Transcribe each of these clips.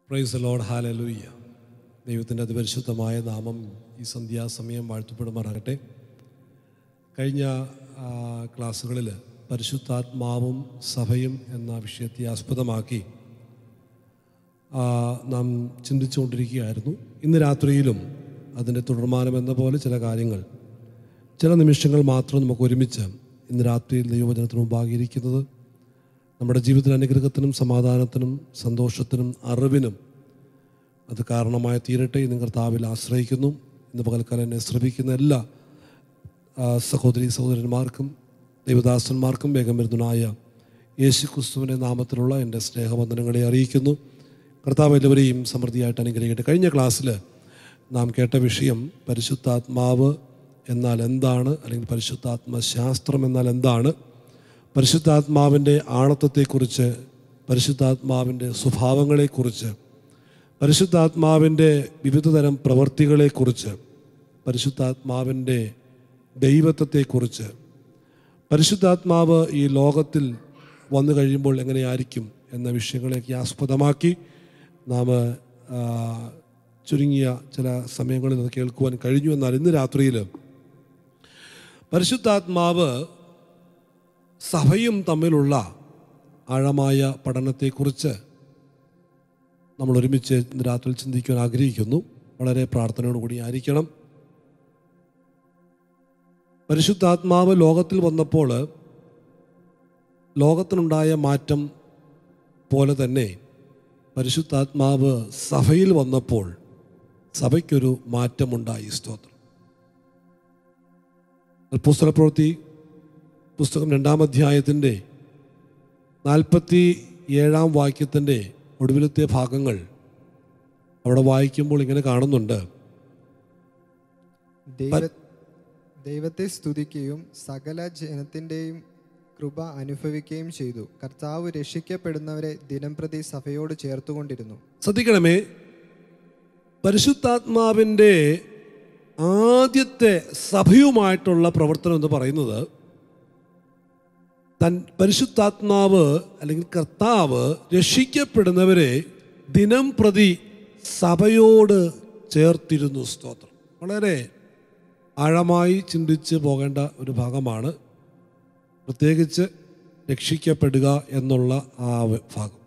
Price load hallelujah ദൈവത്തിൻ്റെ അതിപരിശുദ്ധമായ നാമം ഈ സന്ധ്യാസമയം വാഴ്ത്തപ്പെടുമാറാകട്ടെ കഴിഞ്ഞ ആ, ക്ലാസ്സുകളിൽ പരിശുദ്ധാത്മാവും സഭയും എന്ന വിഷയത്തെ ആസ്പദമാക്കി ആ, നാം ചിന്തിച്ചുകൊണ്ടിരിക്കുകയായിരുന്നു ഇന്ന് രാത്രിയിലും അതിൻ്റെ തുടർമാനം എന്ന പോലെ ചില കാര്യങ്ങൾ ചില നിമിഷങ്ങൾ മാത്രം നമുക്ക് ഒരുമിച്ച് ഇന്ന് രാത്രിയിൽ ദൈവവചനത്തിന് മുമ്പാകിയിരിക്കുന്നത് നമ്മുടെ ജീവിതത്തിൽ അനുഗ്രഹത്തിനും സമാധാനത്തിനും സന്തോഷത്തിനും അറിവിനും അത് കാരണമായി തീരട്ടെ ഇന്ന് കർത്താവിൽ ആശ്രയിക്കുന്നു ഇന്ന് പകൽക്കാലം എന്നെ ശ്രമിക്കുന്ന എല്ലാ ആ, സഹോദരി സഹോദരന്മാർക്കും ദൈവദാസന്മാർക്കും വേഗം വരുന്നതായ യേശു ക്രിസ്തുവിൻ്റെ നാമത്തിലുള്ള എൻ്റെ സ്നേഹവന്ദനങ്ങളെ അറിയിക്കുന്നു കർത്താവ് എല്ലാവരെയും സമൃദ്ധിയായിട്ട് അനുഗ്രഹിക്കട്ടെ കഴിഞ്ഞ ക്ലാസ്സിൽ നാം കേട്ട വിഷയം പരിശുദ്ധാത്മാവ് എന്നാൽ എന്താണ് അല്ലെങ്കിൽ പരിശുദ്ധാത്മശാസ്ത്രം എന്നാൽ എന്താണ് പരിശുദ്ധാത്മാവിൻ്റെ ആണത്വത്തെക്കുറിച്ച് പരിശുദ്ധാത്മാവിൻ്റെ സ്വഭാവങ്ങളെക്കുറിച്ച് പരിശുദ്ധാത്മാവിൻ്റെ വിവിധതരം പ്രവൃത്തികളെക്കുറിച്ച് പരിശുദ്ധാത്മാവിൻ്റെ ദൈവത്വത്തെക്കുറിച്ച് പരിശുദ്ധാത്മാവ് ഈ ലോകത്തിൽ വന്നു കഴിയുമ്പോൾ എങ്ങനെയായിരിക്കും എന്ന വിഷയങ്ങളെയൊക്കെ ആസ്പദമാക്കി നാം ആ, ചുരുങ്ങിയ ചില സമയങ്ങളിൽ അത് കേൾക്കുവാൻ കഴിഞ്ഞു എന്നാൽ ഇന്ന് രാത്രിയിൽ പരിശുദ്ധാത്മാവ് സഭയും തമ്മിലുള്ള ആഴമായ പഠനത്തെക്കുറിച്ച് നമ്മൾ ഒരുമിച്ച് ഇന്ന് രാത്രി ചിന്തിക്കുവാൻ ആഗ്രഹിക്കുന്നു വളരെ പ്രാർത്ഥനയോടുകൂടി ആയിരിക്കണം പരിശുദ്ധാത്മാവ് ലോകത്തിൽ വന്നപ്പോൾ ലോകത്തിനുണ്ടായ മാറ്റം പോലെ തന്നെ പരിശുദ്ധാത്മാവ് സഭയിൽ വന്നപ്പോൾ സഭയ്ക്കൊരു മാറ്റമുണ്ടായി സ്തോത്രം പുസ്തക പ്രവൃത്തി പുസ്തകം രണ്ടാം അധ്യായത്തിൻ്റെ നാൽപ്പത്തി ഏഴാം വാക്യത്തിൻ്റെ ഒടുവിലത്തെ ഭാഗങ്ങൾ അവിടെ വായിക്കുമ്പോൾ ഇങ്ങനെ കാണുന്നുണ്ട് ദൈവ ദൈവത്തെ സ്തുതിക്കുകയും സകല ജനത്തിൻ്റെയും കൃപ അനുഭവിക്കുകയും ചെയ്തു കർത്താവ് രക്ഷിക്കപ്പെടുന്നവരെ ദിനംപ്രതി സഭയോട് ചേർത്തുകൊണ്ടിരുന്നു ശ്രദ്ധിക്കണമേ പരിശുദ്ധാത്മാവിൻ്റെ ആദ്യത്തെ സഭയുമായിട്ടുള്ള പ്രവർത്തനം എന്ന് പറയുന്നത് തൻ പരിശുദ്ധാത്മാവ് അല്ലെങ്കിൽ കർത്താവ് രക്ഷിക്കപ്പെടുന്നവരെ ദിനം പ്രതി സഭയോട് ചേർത്തിരുന്നു സ്തോത്രം വളരെ ആഴമായി ചിന്തിച്ച് പോകേണ്ട ഒരു ഭാഗമാണ് പ്രത്യേകിച്ച് രക്ഷിക്കപ്പെടുക എന്നുള്ള ആ ഭാഗം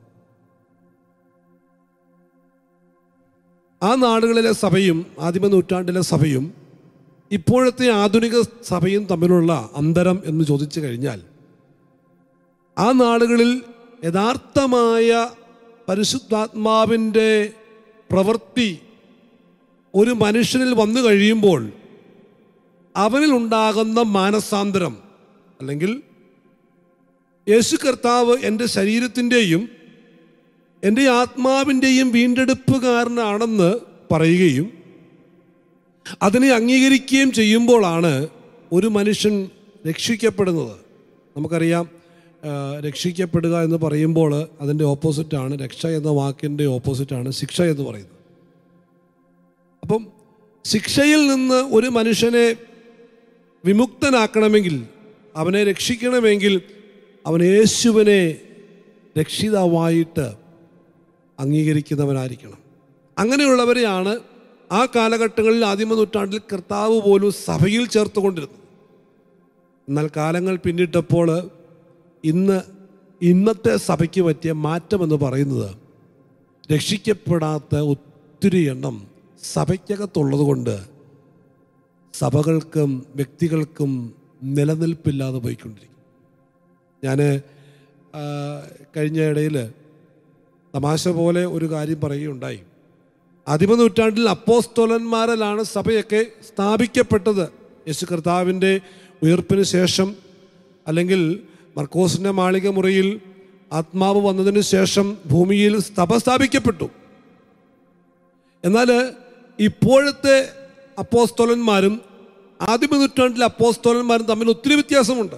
ആ നാടുകളിലെ സഭയും ആദിമ നൂറ്റാണ്ടിലെ സഭയും ഇപ്പോഴത്തെ ആധുനിക സഭയും തമ്മിലുള്ള അന്തരം എന്ന് ചോദിച്ചു കഴിഞ്ഞാൽ ആ നാടുകളിൽ യഥാർത്ഥമായ പരിശുദ്ധാത്മാവിൻ്റെ പ്രവൃത്തി ഒരു മനുഷ്യനിൽ വന്നു കഴിയുമ്പോൾ അവനിൽ ഉണ്ടാകുന്ന മാനസാന്തരം അല്ലെങ്കിൽ യേശു കർത്താവ് എൻ്റെ ശരീരത്തിൻ്റെയും എൻ്റെ ആത്മാവിൻ്റെയും വീണ്ടെടുപ്പുകാരനാണെന്ന് പറയുകയും അതിനെ അംഗീകരിക്കുകയും ചെയ്യുമ്പോഴാണ് ഒരു മനുഷ്യൻ രക്ഷിക്കപ്പെടുന്നത് നമുക്കറിയാം ആ, രക്ഷിക്കപ്പെടുക എന്ന് പറയുമ്പോൾ അതിൻ്റെ ഓപ്പോസിറ്റാണ് രക്ഷ എന്ന വാക്കിൻ്റെ ഓപ്പോസിറ്റാണ് ശിക്ഷ എന്ന് പറയുന്നത് അപ്പം ശിക്ഷയിൽ നിന്ന് ഒരു മനുഷ്യനെ വിമുക്തനാക്കണമെങ്കിൽ അവനെ രക്ഷിക്കണമെങ്കിൽ അവൻ യേശുവിനെ രക്ഷിതാവായിട്ട് അംഗീകരിക്കുന്നവനായിരിക്കണം അങ്ങനെയുള്ളവരെയാണ് ആ കാലഘട്ടങ്ങളിൽ ആദിമ നൂറ്റാണ്ടിൽ കർത്താവ് പോലും സഭയിൽ ചേർത്തുകൊണ്ടിരുന്നത് എന്നാൽ കാലങ്ങൾ പിന്നിട്ടപ്പോൾ ഇന്ന് ഇന്നത്തെ സഭയ്ക്ക് പറ്റിയ മാറ്റമെന്ന് പറയുന്നത് രക്ഷിക്കപ്പെടാത്ത ഒത്തിരി എണ്ണം സഭയ്ക്കകത്തുള്ളത് കൊണ്ട് സഭകൾക്കും വ്യക്തികൾക്കും നിലനിൽപ്പില്ലാതെ പോയിക്കൊണ്ടിരിക്കും ഞാൻ കഴിഞ്ഞ ഇടയിൽ തമാശ പോലെ ഒരു കാര്യം പറയുകയുണ്ടായി ആദിമ നൂറ്റാണ്ടിൽ അപ്പോസ്തോലന്മാരിലാണ് സഭയൊക്കെ സ്ഥാപിക്കപ്പെട്ടത് യേശു കർത്താവിൻ്റെ ഉയർപ്പിന് ശേഷം അല്ലെങ്കിൽ മർക്കോസിൻ്റെ മാളിക മുറിയിൽ ആത്മാവ് വന്നതിന് ശേഷം ഭൂമിയിൽ സഭ സ്ഥാപിക്കപ്പെട്ടു എന്നാൽ ഇപ്പോഴത്തെ അപ്പോസ്തോലന്മാരും ആദിമ നൂറ്റാണ്ടിലെ അപ്പോസ്തോലന്മാരും തമ്മിൽ ഒത്തിരി വ്യത്യാസമുണ്ട്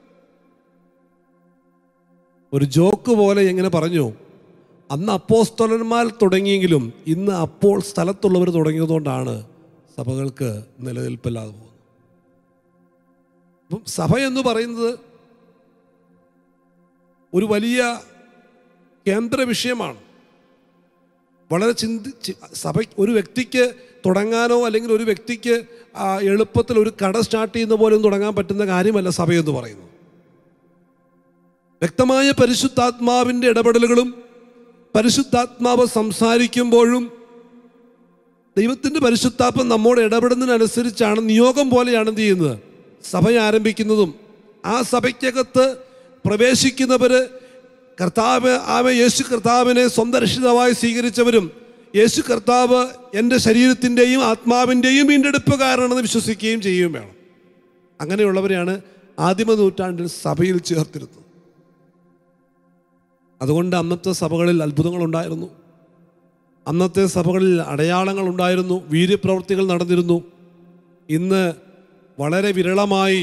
ഒരു ജോക്ക് പോലെ എങ്ങനെ പറഞ്ഞു അന്ന് അപ്പോസ്തലന്മാർ തുടങ്ങിയെങ്കിലും ഇന്ന് അപ്പോൾ സ്ഥലത്തുള്ളവർ തുടങ്ങിയതുകൊണ്ടാണ് സഭകൾക്ക് നിലനിൽപ്പില്ലാതെ പോകുന്നത് അപ്പം സഭ എന്ന് പറയുന്നത് ഒരു വലിയ കേന്ദ്ര വിഷയമാണ് വളരെ ചിന്തി ചി- സഭ ഒരു വ്യക്തിക്ക് തുടങ്ങാനോ അല്ലെങ്കിൽ ഒരു വ്യക്തിക്ക് ആ, എളുപ്പത്തിൽ ഒരു കട സ്റ്റാർട്ട് ചെയ്യുന്ന പോലെ ഒന്നും തുടങ്ങാൻ പറ്റുന്ന കാര്യമല്ല സഭയെന്ന് പറയുന്നത് വ്യക്തമായ പരിശുദ്ധാത്മാവിൻ്റെ ഇടപെടലുകളും പരിശുദ്ധാത്മാവ് സംസാരിക്കുമ്പോഴും ദൈവത്തിൻ്റെ പരിശുദ്ധാത്മം നമ്മോട് ഇടപെടുന്നതിനനുസരിച്ചാണ് നിയോഗം പോലെയാണ് എന്ത് ചെയ്യുന്നത് സഭ ആരംഭിക്കുന്നതും ആ സഭയ്ക്കകത്ത് പ്രവേശിക്കുന്നവർ കർത്താവ് ആവ യേശു കർത്താവിനെ സ്വന്തം രക്ഷിതാവായി സ്വീകരിച്ചവരും യേശു കർത്താവ് എൻ്റെ ശരീരത്തിൻ്റെയും ആത്മാവിൻ്റെയും വീണ്ടെടുപ്പുകാരനെന്ന് വിശ്വസിക്കുകയും ചെയ്യുകയും വേണം അങ്ങനെയുള്ളവരെയാണ് ആദിമ നൂറ്റാണ്ടിൽ സഭയിൽ ചേർത്തിരുന്നത് അതുകൊണ്ട് അന്നത്തെ സഭകളിൽ അത്ഭുതങ്ങളുണ്ടായിരുന്നു അന്നത്തെ സഭകളിൽ അടയാളങ്ങൾ ഉണ്ടായിരുന്നു വീര്യപ്രവൃത്തികൾ നടന്നിരുന്നു ഇന്ന് വളരെ വിരളമായി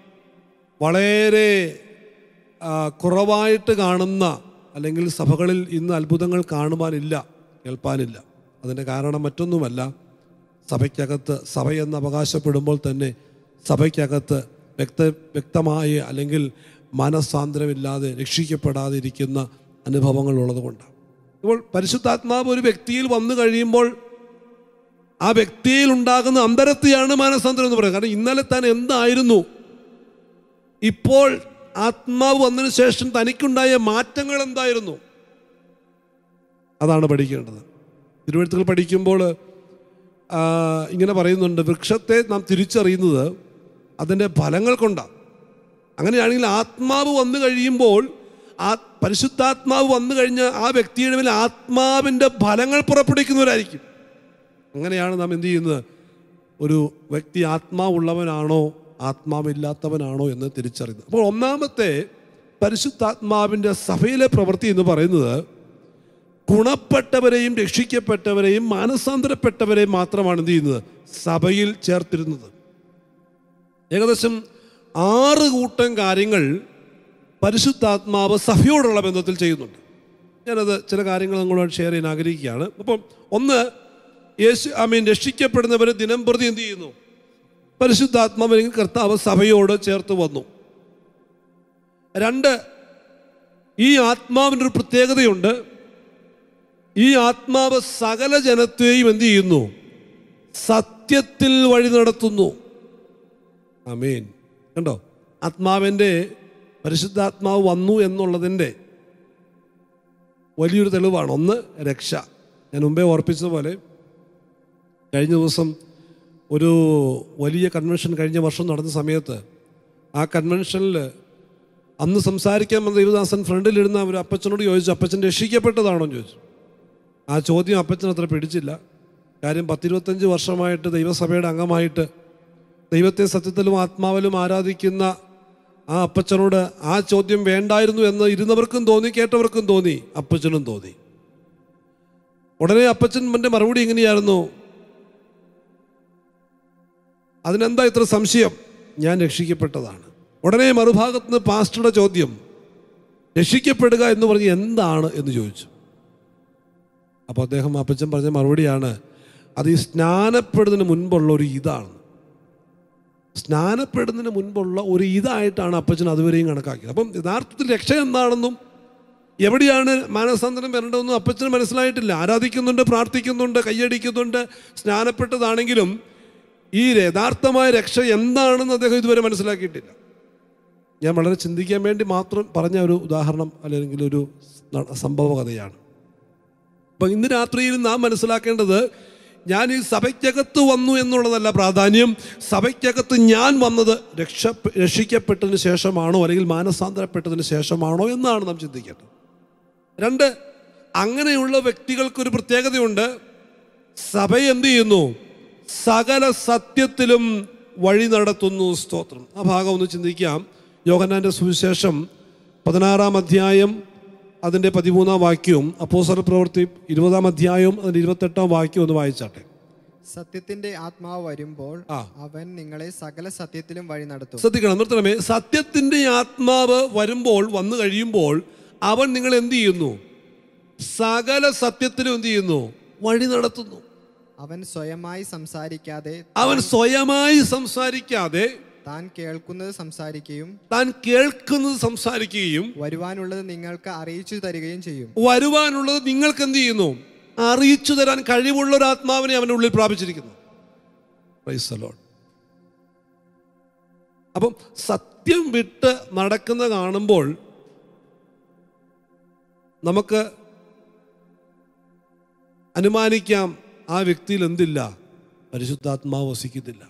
വളരെ ആ, കുറവായിട്ട് കാണുന്ന അല്ലെങ്കിൽ സഭകളിൽ ഇന്ന് അത്ഭുതങ്ങൾ കാണുവാനില്ല കേൾപ്പാനില്ല അതിൻ്റെ കാരണം മറ്റൊന്നുമല്ല സഭയ്ക്കകത്ത് സഭയെന്ന് അവകാശപ്പെടുമ്പോൾ തന്നെ സഭയ്ക്കകത്ത് വ്യക്ത വ്യക്തമായ അല്ലെങ്കിൽ മനസാന്തരമില്ലാതെ രക്ഷിക്കപ്പെടാതെ ഇരിക്കുന്ന അനുഭവങ്ങൾ ഉള്ളതുകൊണ്ടാണ് ഇപ്പോൾ പരിശുദ്ധാത്മാവ് ഒരു വ്യക്തിയിൽ വന്നു കഴിയുമ്പോൾ ആ വ്യക്തിയിൽ ഉണ്ടാകുന്ന അന്തരത്തെയാണ് മാനസാന്തരം എന്ന് പറയുന്നത് കാരണം ഇന്നലെ താൻ എന്തായിരുന്നു ഇപ്പോൾ ആത്മാവ് വന്നതിന് ശേഷം തനിക്കുണ്ടായ മാറ്റങ്ങൾ എന്തായിരുന്നു അതാണ് പഠിക്കേണ്ടത് തിരുവഴുത്തുകൾ പഠിക്കുമ്പോൾ ആ, ഇങ്ങനെ പറയുന്നുണ്ട് വൃക്ഷത്തെ നാം തിരിച്ചറിയുന്നത് അതിൻ്റെ ഫലങ്ങൾ കൊണ്ടാണ് അങ്ങനെയാണെങ്കിൽ ആത്മാവ് വന്നു കഴിയുമ്പോൾ ആ പരിശുദ്ധാത്മാവ് വന്നു കഴിഞ്ഞ ആ വ്യക്തിയുടെ മേൽ ആത്മാവിൻ്റെ ഫലങ്ങൾ പുറപ്പെടുവിക്കുന്നവരായിരിക്കും അങ്ങനെയാണ് നാം എന്ത് ചെയ്യുന്നത് ഒരു വ്യക്തി ആത്മാവുള്ളവനാണോ ആത്മാവില്ലാത്തവനാണോ എന്ന് തിരിച്ചറിയുന്നത് അപ്പോൾ ഒന്നാമത്തെ പരിശുദ്ധാത്മാവിൻ്റെ സഭയിലെ പ്രവൃത്തി എന്ന് പറയുന്നത് ഗുണപ്പെട്ടവരെയും രക്ഷിക്കപ്പെട്ടവരെയും മാനസാന്തരപ്പെട്ടവരെയും മാത്രമാണ് എന്ത് ചെയ്യുന്നത് സഭയിൽ ചേർത്തിരുന്നത് ഏകദേശം ആറ് കൂട്ടം കാര്യങ്ങൾ പരിശുദ്ധാത്മാവ് സഭയോടുള്ള ബന്ധത്തിൽ ചെയ്യുന്നുണ്ട് ഞാനത് ചില കാര്യങ്ങൾ നിങ്ങളോട് ഷെയർ ചെയ്യാൻ ആഗ്രഹിക്കുകയാണ് അപ്പം ഒന്ന് യേശു ഐ മീൻ രക്ഷിക്കപ്പെടുന്നവർ ദിനം പ്രതി എന്ത് ചെയ്യുന്നു പരിശുദ്ധാത്മാവിനെങ്കിൽ കർത്താവ് സഭയോട് ചേർത്ത് വന്നു രണ്ട് ഈ ആത്മാവിൻ്റെ ഒരു പ്രത്യേകതയുണ്ട് ഈ ആത്മാവ് സകല ജനത്തെയും എന്ത് ചെയ്യുന്നു സത്യത്തിൽ വഴി നടത്തുന്നു അമീൻ കണ്ടോ ആത്മാവിൻ്റെ പരിശുദ്ധാത്മാവ് വന്നു എന്നുള്ളതിൻ്റെ വലിയൊരു തെളിവാണ് ഒന്ന് രക്ഷ ഞാൻ മുമ്പേ ഓർപ്പിച്ചതുപോലെ കഴിഞ്ഞ ദിവസം ഒരു വലിയ കൺവെൻഷൻ കഴിഞ്ഞ വർഷം നടന്ന സമയത്ത് ആ കൺവെൻഷനിൽ അന്ന് സംസാരിക്കാൻ വന്ന ദേവദാസൻ ഫ്രണ്ടിലിരുന്ന ഒരു അപ്പച്ചനോട് ചോദിച്ചു അപ്പച്ചൻ രക്ഷിക്കപ്പെട്ടതാണോ എന്ന് ചോദിച്ചു ആ ചോദ്യം അപ്പച്ചൻ അത്ര പിടിച്ചില്ല കാര്യം പത്തിരുപത്തഞ്ച് വർഷമായിട്ട് ദൈവസഭയുടെ അംഗമായിട്ട് ദൈവത്തെ സത്യത്തിലും ആത്മാവിലും ആരാധിക്കുന്ന ആ അപ്പച്ചനോട് ആ ചോദ്യം വേണ്ടായിരുന്നു എന്ന് ഇരുന്നവർക്കും തോന്നി കേട്ടവർക്കും തോന്നി അപ്പച്ചനും തോന്നി ഉടനെ അപ്പച്ചൻ എൻ്റെ മറുപടി എങ്ങനെയായിരുന്നു അതിനെന്താ ഇത്ര സംശയം ഞാൻ രക്ഷിക്കപ്പെട്ടതാണ് ഉടനെ മറുഭാഗത്ത് നിന്ന് പാസ്റ്ററുടെ ചോദ്യം രക്ഷിക്കപ്പെടുക എന്ന് പറഞ്ഞ് എന്താണ് എന്ന് ചോദിച്ചു അപ്പോൾ അദ്ദേഹം അപ്പച്ചൻ പറഞ്ഞ മറുപടിയാണ് അത് ഈ സ്നാനപ്പെടുന്നതിന് മുൻപുള്ള ഒരു ഇതാണ് സ്നാനപ്പെടുന്നതിന് മുൻപുള്ള ഒരു ഇതായിട്ടാണ് അപ്പച്ചൻ അതുവരെയും കണക്കാക്കിയത് അപ്പം യഥാർത്ഥത്തിൽ രക്ഷ എന്താണെന്നും എവിടെയാണ് മാനസാന്തരം വരേണ്ടതെന്നും അപ്പച്ചന് മനസ്സിലായിട്ടില്ല ആരാധിക്കുന്നുണ്ട് പ്രാർത്ഥിക്കുന്നുണ്ട് കൈയടിക്കുന്നുണ്ട് സ്നാനപ്പെട്ടതാണെങ്കിലും ഈ യഥാർത്ഥമായ രക്ഷ എന്താണെന്ന് അദ്ദേഹം ഇതുവരെ മനസ്സിലാക്കിയിട്ടില്ല ഞാൻ വളരെ ചിന്തിക്കാൻ വേണ്ടി മാത്രം പറഞ്ഞ ഒരു ഉദാഹരണം അല്ലെങ്കിൽ ഒരു ന- സംഭവ കഥയാണ് അപ്പം ഇന്ന് രാത്രിയിൽ നാം മനസ്സിലാക്കേണ്ടത് ഞാൻ ഈ സഭയ്ക്കകത്ത് വന്നു എന്നുള്ളതല്ല പ്രാധാന്യം സഭയ്ക്കകത്ത് ഞാൻ വന്നത് രക്ഷ രക്ഷിക്കപ്പെട്ടതിന് ശേഷമാണോ അല്ലെങ്കിൽ മാനസാന്തരപ്പെട്ടതിന് ശേഷമാണോ എന്നാണ് നാം ചിന്തിക്കേണ്ടത് രണ്ട് അങ്ങനെയുള്ള വ്യക്തികൾക്കൊരു പ്രത്യേകതയുണ്ട് സഭ എന്ത് ചെയ്യുന്നു സകല സത്യത്തിലും വഴി നടത്തുന്നു സ്തോത്രം ആ ഭാഗം ഒന്ന് ചിന്തിക്കാം യോഹന്നാൻ്റെ സുവിശേഷം പതിനാറാം അധ്യായം അതിൻ്റെ പതിമൂന്നാം വാക്യവും അപ്പോസല പ്രവൃത്തി ഇരുപതാം അധ്യായവും അതിൻ്റെ ഇരുപത്തെട്ടാം വാക്യവും ഒന്ന് വായിച്ചാട്ടെ സത്യത്തിന്റെ ആത്മാവ് വരുമ്പോൾ ആ. അവൻ നിങ്ങളെ സകല സത്യത്തിലും വഴി നടത്തും ശ്രദ്ധിക്കണം നിർത്തണമേ സത്യത്തിൻ്റെ ആത്മാവ് വരുമ്പോൾ വന്നു കഴിയുമ്പോൾ അവൻ നിങ്ങൾ എന്ത് ചെയ്യുന്നു സകല സത്യത്തിലും എന്ത് ചെയ്യുന്നു വഴി നടത്തുന്നു അവൻ സ്വയമായി സംസാരിക്കാതെ അവൻ സ്വയമായി സംസാരിക്കാതെ താൻ കേൾക്കുന്നത് സംസാരിക്കുകയും താൻ കേൾക്കുന്നത് സംസാരിക്കുകയും വരുവാനുള്ളത് നിങ്ങൾക്ക് അറിയിച്ചു തരികയും ചെയ്യും വരുവാനുള്ളത് നിങ്ങൾക്ക് എന്ത് ചെയ്യുന്നു അറിയിച്ചു തരാൻ കഴിവുള്ള ഒരു ആത്മാവിനെ അവൻ്റെ ഉള്ളിൽ പ്രാപിച്ചിരിക്കുന്നു Praise the Lord. അപ്പം സത്യം വിട്ട് നടക്കുന്ന കാണുമ്പോൾ നമുക്ക് അനുമാനിക്കാം ആ വ്യക്തിയിൽ എന്തില്ല പരിശുദ്ധാത്മാവ് വസിക്കുന്നില്ല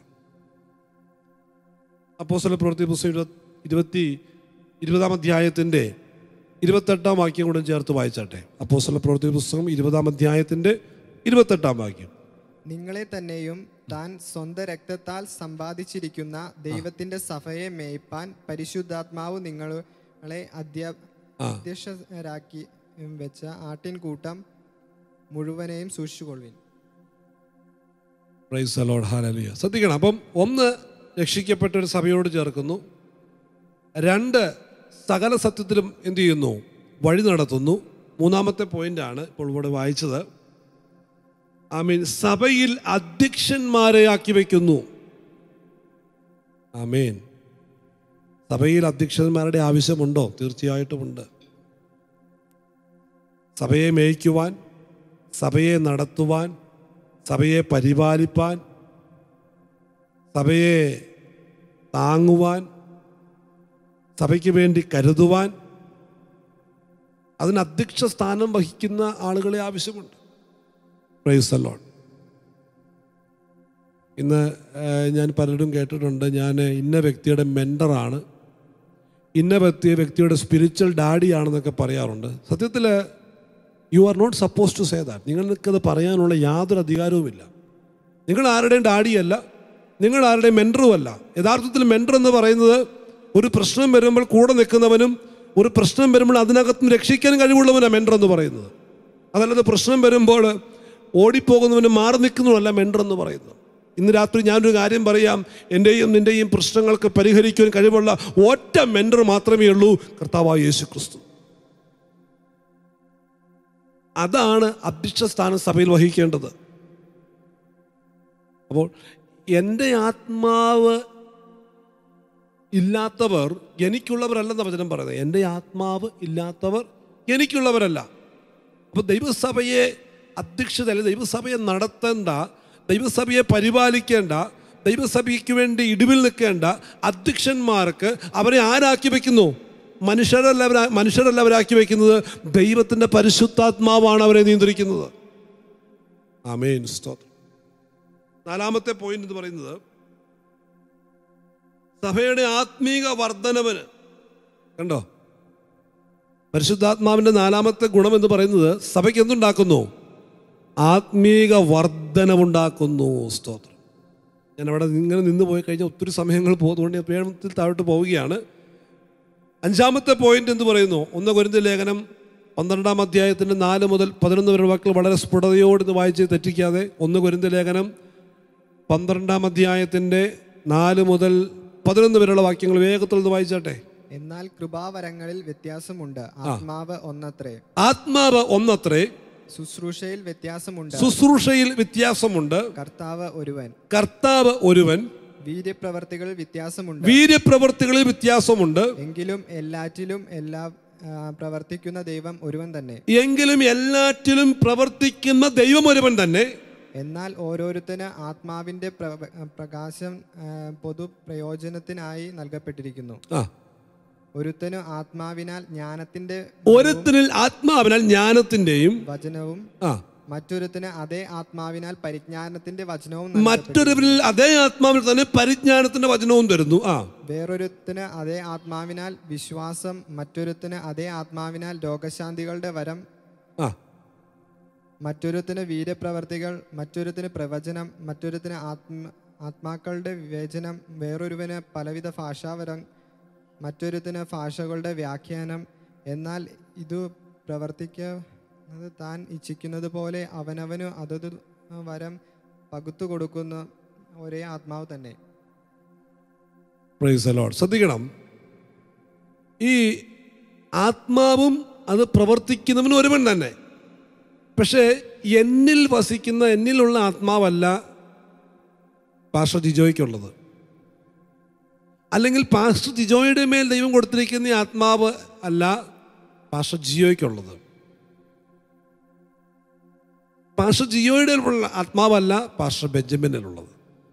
അപ്പോസ്തല പ്രവൃത്തി പുസ്തകം ഇരുപത് ഇരുപത്തി ഇരുപതാം അധ്യായത്തിൻ്റെ ഇരുപത്തെട്ടാം വാക്യം കൂടെ ചേർത്ത് വായിച്ചാട്ടെ അപ്പോസ്തല പ്രവൃത്തി പുസ്തകം ഇരുപതാം അധ്യായത്തിൻ്റെ ഇരുപത്തെട്ടാം വാക്യം നിങ്ങളെ തന്നെയും താൻ സ്വന്തം രക്തത്താൽ സമ്പാദിച്ചിരിക്കുന്ന ദൈവത്തിന്റെ സഭയെ മേയ്പ്പാൻ പരിശുദ്ധാത്മാവ് നിങ്ങളെ അധ്യ ആ. അധ്യക്ഷരാക്കി വെച്ച ആട്ടിൻകൂട്ടം മുഴുവനെയും സൂക്ഷിച്ചുകൊള്ളുവിൻ പ്രൈസ് അലോഡ് ഹാലലിയ ശ്രദ്ധിക്കണം അപ്പം ഒന്ന് രക്ഷിക്കപ്പെട്ട ഒരു സഭയോട് ചേർക്കുന്നു രണ്ട് സകല സത്യത്തിലും എന്തു ചെയ്യുന്നു വഴി നടത്തുന്നു മൂന്നാമത്തെ പോയിന്റാണ് ഇപ്പോൾ ഇവിടെ വായിച്ചത് ഐ മീൻ സഭയിൽ അധ്യക്ഷന്മാരെ ആക്കി വയ്ക്കുന്നു ആമേൻ സഭയിൽ അധ്യക്ഷന്മാരുടെ ആവശ്യമുണ്ടോ തീർച്ചയായിട്ടും ഉണ്ട് സഭയെ മേയ്ക്കുവാൻ സഭയെ നടത്തുവാൻ സഭയെ പരിപാലിപ്പാൻ സഭയെ താങ്ങുവാൻ സഭയ്ക്ക് വേണ്ടി കരുതുവാൻ അതിന് അധ്യക്ഷ സ്ഥാനം വഹിക്കുന്ന ആളുകളെ ആവശ്യമുണ്ട് പ്രൈസ് അലോൺ ഇന്ന് ഏഹ്, ഞാൻ പലരും കേട്ടിട്ടുണ്ട് ഞാൻ ഇന്ന വ്യക്തിയുടെ മെൻറ്ററാണ് ഇന്ന വ്യക്തി വ്യക്തിയുടെ സ്പിരിച്വൽ ഡാഡിയാണെന്നൊക്കെ പറയാറുണ്ട് സത്യത്തിൽ you are not suppose to say that നിങ്ങൾക്കത് പറയാനുള്ള യാതൊരു അധികാരവുമില്ല നിങ്ങൾ ആരുടെയും ഡാഡിയല്ല നിങ്ങൾ ആരുടെയും മെൻറ്ററുമല്ല യഥാർത്ഥത്തിൽ മെൻറ്റർ എന്ന് പറയുന്നത് ഒരു പ്രശ്നം വരുമ്പോൾ കൂടെ നിൽക്കുന്നവനും ഒരു പ്രശ്നം വരുമ്പോൾ അതിനകത്ത് നിന്ന് രക്ഷിക്കാൻ കഴിവുള്ളവനാണ് മെൻറ്റർ എന്ന് പറയുന്നത് അതല്ലാതെ പ്രശ്നം വരുമ്പോൾ ഓടിപ്പോകുന്നവന് മാറി നിൽക്കുന്നതല്ല മെൻറ്റർ എന്ന് പറയുന്നത് ഇന്ന് രാത്രി ഞാനൊരു കാര്യം പറയാം എൻ്റെയും നിൻ്റെയും പ്രശ്നങ്ങൾക്ക് പരിഹരിക്കുവാൻ കഴിവുള്ള ഒറ്റ മെൻറ്റർ മാത്രമേ ഉള്ളൂ കർത്താവായ യേശു ക്രിസ്തു അതാണ് അധ്യക്ഷ സ്ഥാനം സഭയിൽ വഹിക്കേണ്ടത് അപ്പോൾ എൻ്റെ ആത്മാവ് ഇല്ലാത്തവർ എനിക്കുള്ളവരല്ലെന്ന വചനം പറയുന്നത് എൻ്റെ ആത്മാവ് ഇല്ലാത്തവർ എനിക്കുള്ളവരല്ല അപ്പോൾ ദൈവസഭയെ അധ്യക്ഷത അല്ലെങ്കിൽ ദൈവസഭയെ നടത്തേണ്ട ദൈവസഭയെ പരിപാലിക്കേണ്ട ദൈവസഭയ്ക്ക് വേണ്ടി ഇടിവിൽ നിൽക്കേണ്ട അധ്യക്ഷന്മാർക്ക് അവരെ ആരാക്കി വെക്കുന്നു മനുഷ്യരല്ല അവരാ മനുഷ്യരല്ല അവരാക്കി വെക്കുന്നത് ദൈവത്തിൻ്റെ പരിശുദ്ധാത്മാവാണ് അവരെ നിയന്ത്രിക്കുന്നത് ആമേൻ സ്തോത്രം നാലാമത്തെ പോയിന്റ് എന്ന് പറയുന്നത് സഭയുടെ ആത്മീക വർധനവിന് കണ്ടോ പരിശുദ്ധാത്മാവിന്റെ നാലാമത്തെ ഗുണം എന്ന് പറയുന്നത് സഭയ്ക്ക് എന്തുണ്ടാക്കുന്നു ആത്മീക വർധനവുണ്ടാക്കുന്നു സ്തോത്രം ഞാൻ അവിടെ ഇങ്ങനെ നിന്ന് പോയി കഴിഞ്ഞാൽ ഒത്തിരി സമയങ്ങൾ പോകുന്നതുകൊണ്ട് ഞാൻ വേഗത്തിൽ താഴോട്ട് പോവുകയാണ് അഞ്ചാമത്തെ പോയിന്റ് എന്ന് പറയുന്നു ഒന്ന് കുരുന്ന ലേഖനം പന്ത്രണ്ടാം അധ്യായത്തിൻ്റെ നാല് മുതൽ പതിനൊന്ന് വരെ വാക്കുകൾ വളരെ സ്ഫുടതയോട് ഇത് വായിച്ച് തെറ്റിക്കാതെ ഒന്ന് കുരുന്ന ലേഖനം പന്ത്രണ്ടാം അധ്യായത്തിൻ്റെ നാല് മുതൽ പതിനൊന്ന് വരെയുള്ള വാക്യങ്ങൾ വേഗത്തിൽ ഒന്ന് വായിച്ചാട്ടെ എന്നാൽ കൃപാവരങ്ങളിൽ വ്യത്യാസമുണ്ട് ആത്മാവ് ഒന്നത്രേ ആത്മാവ് ഒന്നത്രേ ശുശ്രൂഷയിൽ വ്യത്യാസമുണ്ട് ശുശ്രൂഷയിൽ വ്യത്യാസമുണ്ട് കർത്താവ് ഒരുവൻ കർത്താവ് ഒരുവൻ വീര്യപ്രവർത്തികളിൽ വ്യത്യാസമുണ്ട് വീര്യപ്രവൃത്തികളിൽ വ്യത്യാസമുണ്ട് എങ്കിലും എല്ലാറ്റിലും എല്ലാ ആ, പ്രവർത്തിക്കുന്ന ദൈവം ഒരുവൻ തന്നെ എങ്കിലും എല്ലാറ്റിലും പ്രവർത്തിക്കുന്ന ദൈവം ഒരുവൻ തന്നെ എന്നാൽ ഓരോരുത്തന് ആത്മാവിന്റെ പ്ര- പ്രകാശം ആ, പൊതു പ്രയോജനത്തിനായി നൽകപ്പെട്ടിരിക്കുന്നു ആ ഒരുത്തന് ആത്മാവിനാൽ ജ്ഞാനത്തിന്റെ ഒരുത്തനിൽ ആത്മാവിനാൽ ജ്ഞാനത്തിന്റെയും വചനവും ആ മറ്റൊരുത്തിന് അതേ ആത്മാവിനാൽ പരിജ്ഞാനത്തിന്റെ വചനവും നൽകപ്പെട്ടു. മറ്റൊരുവരിൽ അതേ ആത്മാവിൽ തന്നെ പരിജ്ഞാനത്തിന്റെ വചനവും തരുന്നു ആ വേറൊരുത്തിന് അതേ ആത്മാവിനാൽ വിശ്വാസം മറ്റൊരുത്തിന് അതേ ആത്മാവിനാൽ രോഗശാന്തികളുടെ വരം ആ മറ്റൊരുത്തിന് വീര്യപ്രവർത്തികൾ മറ്റൊരുത്തിന് പ്രവചനം മറ്റൊരുത്തിന് ആത്മ ആത്മാക്കളുടെ വിവേചനം വേറൊരുവന് പലവിധ ഭാഷാവരം മറ്റൊരുത്തിന് ഭാഷകളുടെ വ്യാഖ്യാനം എന്നാൽ ഇത് പ്രവർത്തിക്കുന്നത് താൻ ഇച്ഛിക്കുന്നത് പോലെ അവനവന് അതത് വരം പകുത്തു കൊടുക്കുന്ന ഒരേ ആത്മാവ് തന്നെ പ്രൈസ് ലോഡ് ശ്രദ്ധിക്കണം ഈ ആത്മാവും അത് പ്രവർത്തിക്കുന്നവനും ഒരുവൻ തന്നെ പക്ഷേ എന്നിൽ വസിക്കുന്ന എന്നിലുള്ള ആത്മാവല്ല പാസ്റ്റർ ജിജോയ്ക്കുള്ളത് അല്ലെങ്കിൽ പാസ്റ്റർ ജിജോയുടെ മേൽ ദൈവം കൊടുത്തിരിക്കുന്ന ഈ ആത്മാവ് അല്ല പാസ്റ്റർ ജിയോയ്ക്കുള്ളത് പാസ്റ്റർ ജിയോയുടെ ഉള്ള ആത്മാവല്ല പാസ്റ്റർ ബെഞ്ചമിനിലുള്ളത്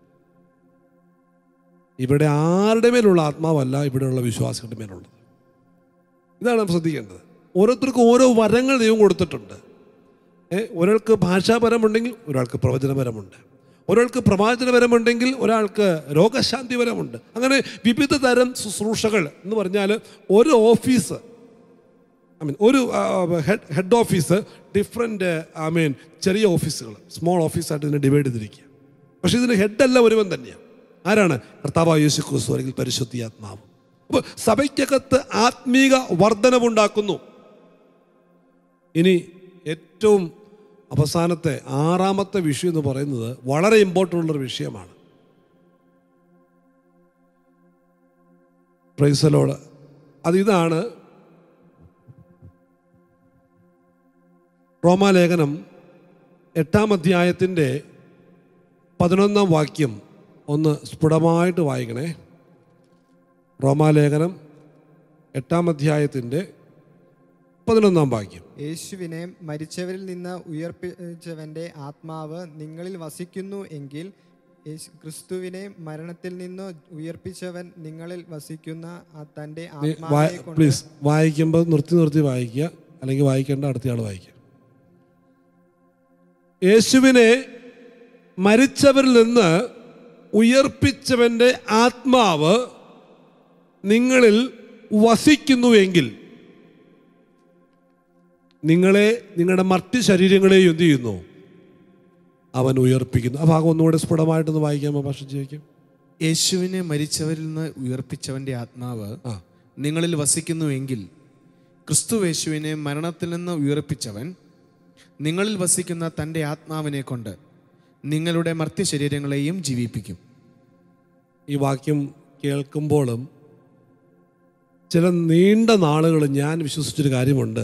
ഇവിടെ ആരുടെ മേലുള്ള ആത്മാവല്ല ഇവിടെയുള്ള വിശ്വാസികളുടെ മേലുള്ളത് ഇതാണ് നാം ശ്രദ്ധിക്കേണ്ടത് ഓരോരുത്തർക്കും ഓരോ വരങ്ങൾ ദൈവം കൊടുത്തിട്ടുണ്ട് ഏ, ഒരാൾക്ക് ഭാഷാപരമുണ്ടെങ്കിൽ ഒരാൾക്ക് പ്രവചനപരമുണ്ട് ഒരാൾക്ക് പ്രവാചനപരമുണ്ടെങ്കിൽ ഒരാൾക്ക് രോഗശാന്തിപരമുണ്ട് അങ്ങനെ വിവിധ തരം ശുശ്രൂഷകൾ എന്ന് പറഞ്ഞാൽ ഒരു ഓഫീസ് ഐ മീൻ ഒരു head head office different I mean ചെറിയ ഓഫീസുകൾ സ്മോൾ ഓഫീസായിട്ട് ഇതിനെ ഡിവൈഡ് ചെയ്തിരിക്കുക പക്ഷേ ഇതിന് ഹെഡല്ല ഒരുവൻ തന്നെയാണ് ആരാണ് കർത്താവ് യേശു ക്രിസ്തു അല്ലെങ്കിൽ പരിശുദ്ധി ആത്മാവ് അപ്പോൾ സഭയ്ക്കകത്ത് ആത്മീക വർധനവുണ്ടാക്കുന്നു ഇനി ഏറ്റവും അവസാനത്തെ ആറാമത്തെ വിഷയം എന്ന് പറയുന്നത് വളരെ ഇമ്പോർട്ടൻ്റ് ഉള്ളൊരു വിഷയമാണ് പ്രൈസലോട് അത് ഇതാണ് റോമാലേഖനം എട്ടാം അധ്യായത്തിൻ്റെ പതിനൊന്നാം വാക്യം ഒന്ന് സ്ഫുടമായിട്ട് വായിക്കണേ റോമാലേഖനം എട്ടാം അധ്യായത്തിൻ്റെ പതിനൊന്നാം വാക്യം യേശുവിനെ മരിച്ചവരിൽ നിന്ന് ഉയർപ്പിച്ചവന്റെ ആത്മാവ് നിങ്ങളിൽ വസിക്കുന്നു എങ്കിൽ യേശു- ക്രിസ്തുവിനെ മരണത്തിൽ നിന്ന് ഉയർപ്പിച്ചവൻ നിങ്ങളിൽ വസിക്കുന്ന ആ തന്റെ ആത്മാവിനെ കൊണ്ട് പ്ലീസ് വായിക്കുമ്പോൾ നിർത്തി നിർത്തി വായിക്കുക അല്ലെങ്കിൽ വായിക്കേണ്ട അടുത്തയാൾ വായിക്കുക യേശുവിനെ മരിച്ചവരിൽ നിന്ന് ഉയർപ്പിച്ചവൻ്റെ ആത്മാവ് നിങ്ങളിൽ വസിക്കുന്നുവെങ്കിൽ നിങ്ങളെ നിങ്ങളുടെ മറ്റ് ശരീരങ്ങളെയും എന്ത് ചെയ്യുന്നു അവൻ ഉയർപ്പിക്കുന്നു ആ ഭാഗം ഒന്നുകൂടെ സ്ഫുടമായിട്ടൊന്ന് വായിക്കാമോ ഭാഷ ജീവിക്കും യേശുവിനെ മരിച്ചവരിൽ നിന്ന് ഉയർപ്പിച്ചവന്റെ ആത്മാവ് ആ. നിങ്ങളിൽ വസിക്കുന്നുവെങ്കിൽ ക്രിസ്തു യേശുവിനെ മരണത്തിൽ നിന്ന് ഉയർപ്പിച്ചവൻ നിങ്ങളിൽ വസിക്കുന്ന തൻ്റെ ആത്മാവിനെ കൊണ്ട് നിങ്ങളുടെ മർത്യ ശരീരങ്ങളെയും ജീവിപ്പിക്കും ഈ വാക്യം കേൾക്കുമ്പോഴും ചില നീണ്ട നാളുകൾ ഞാൻ വിശ്വസിച്ചൊരു കാര്യമുണ്ട്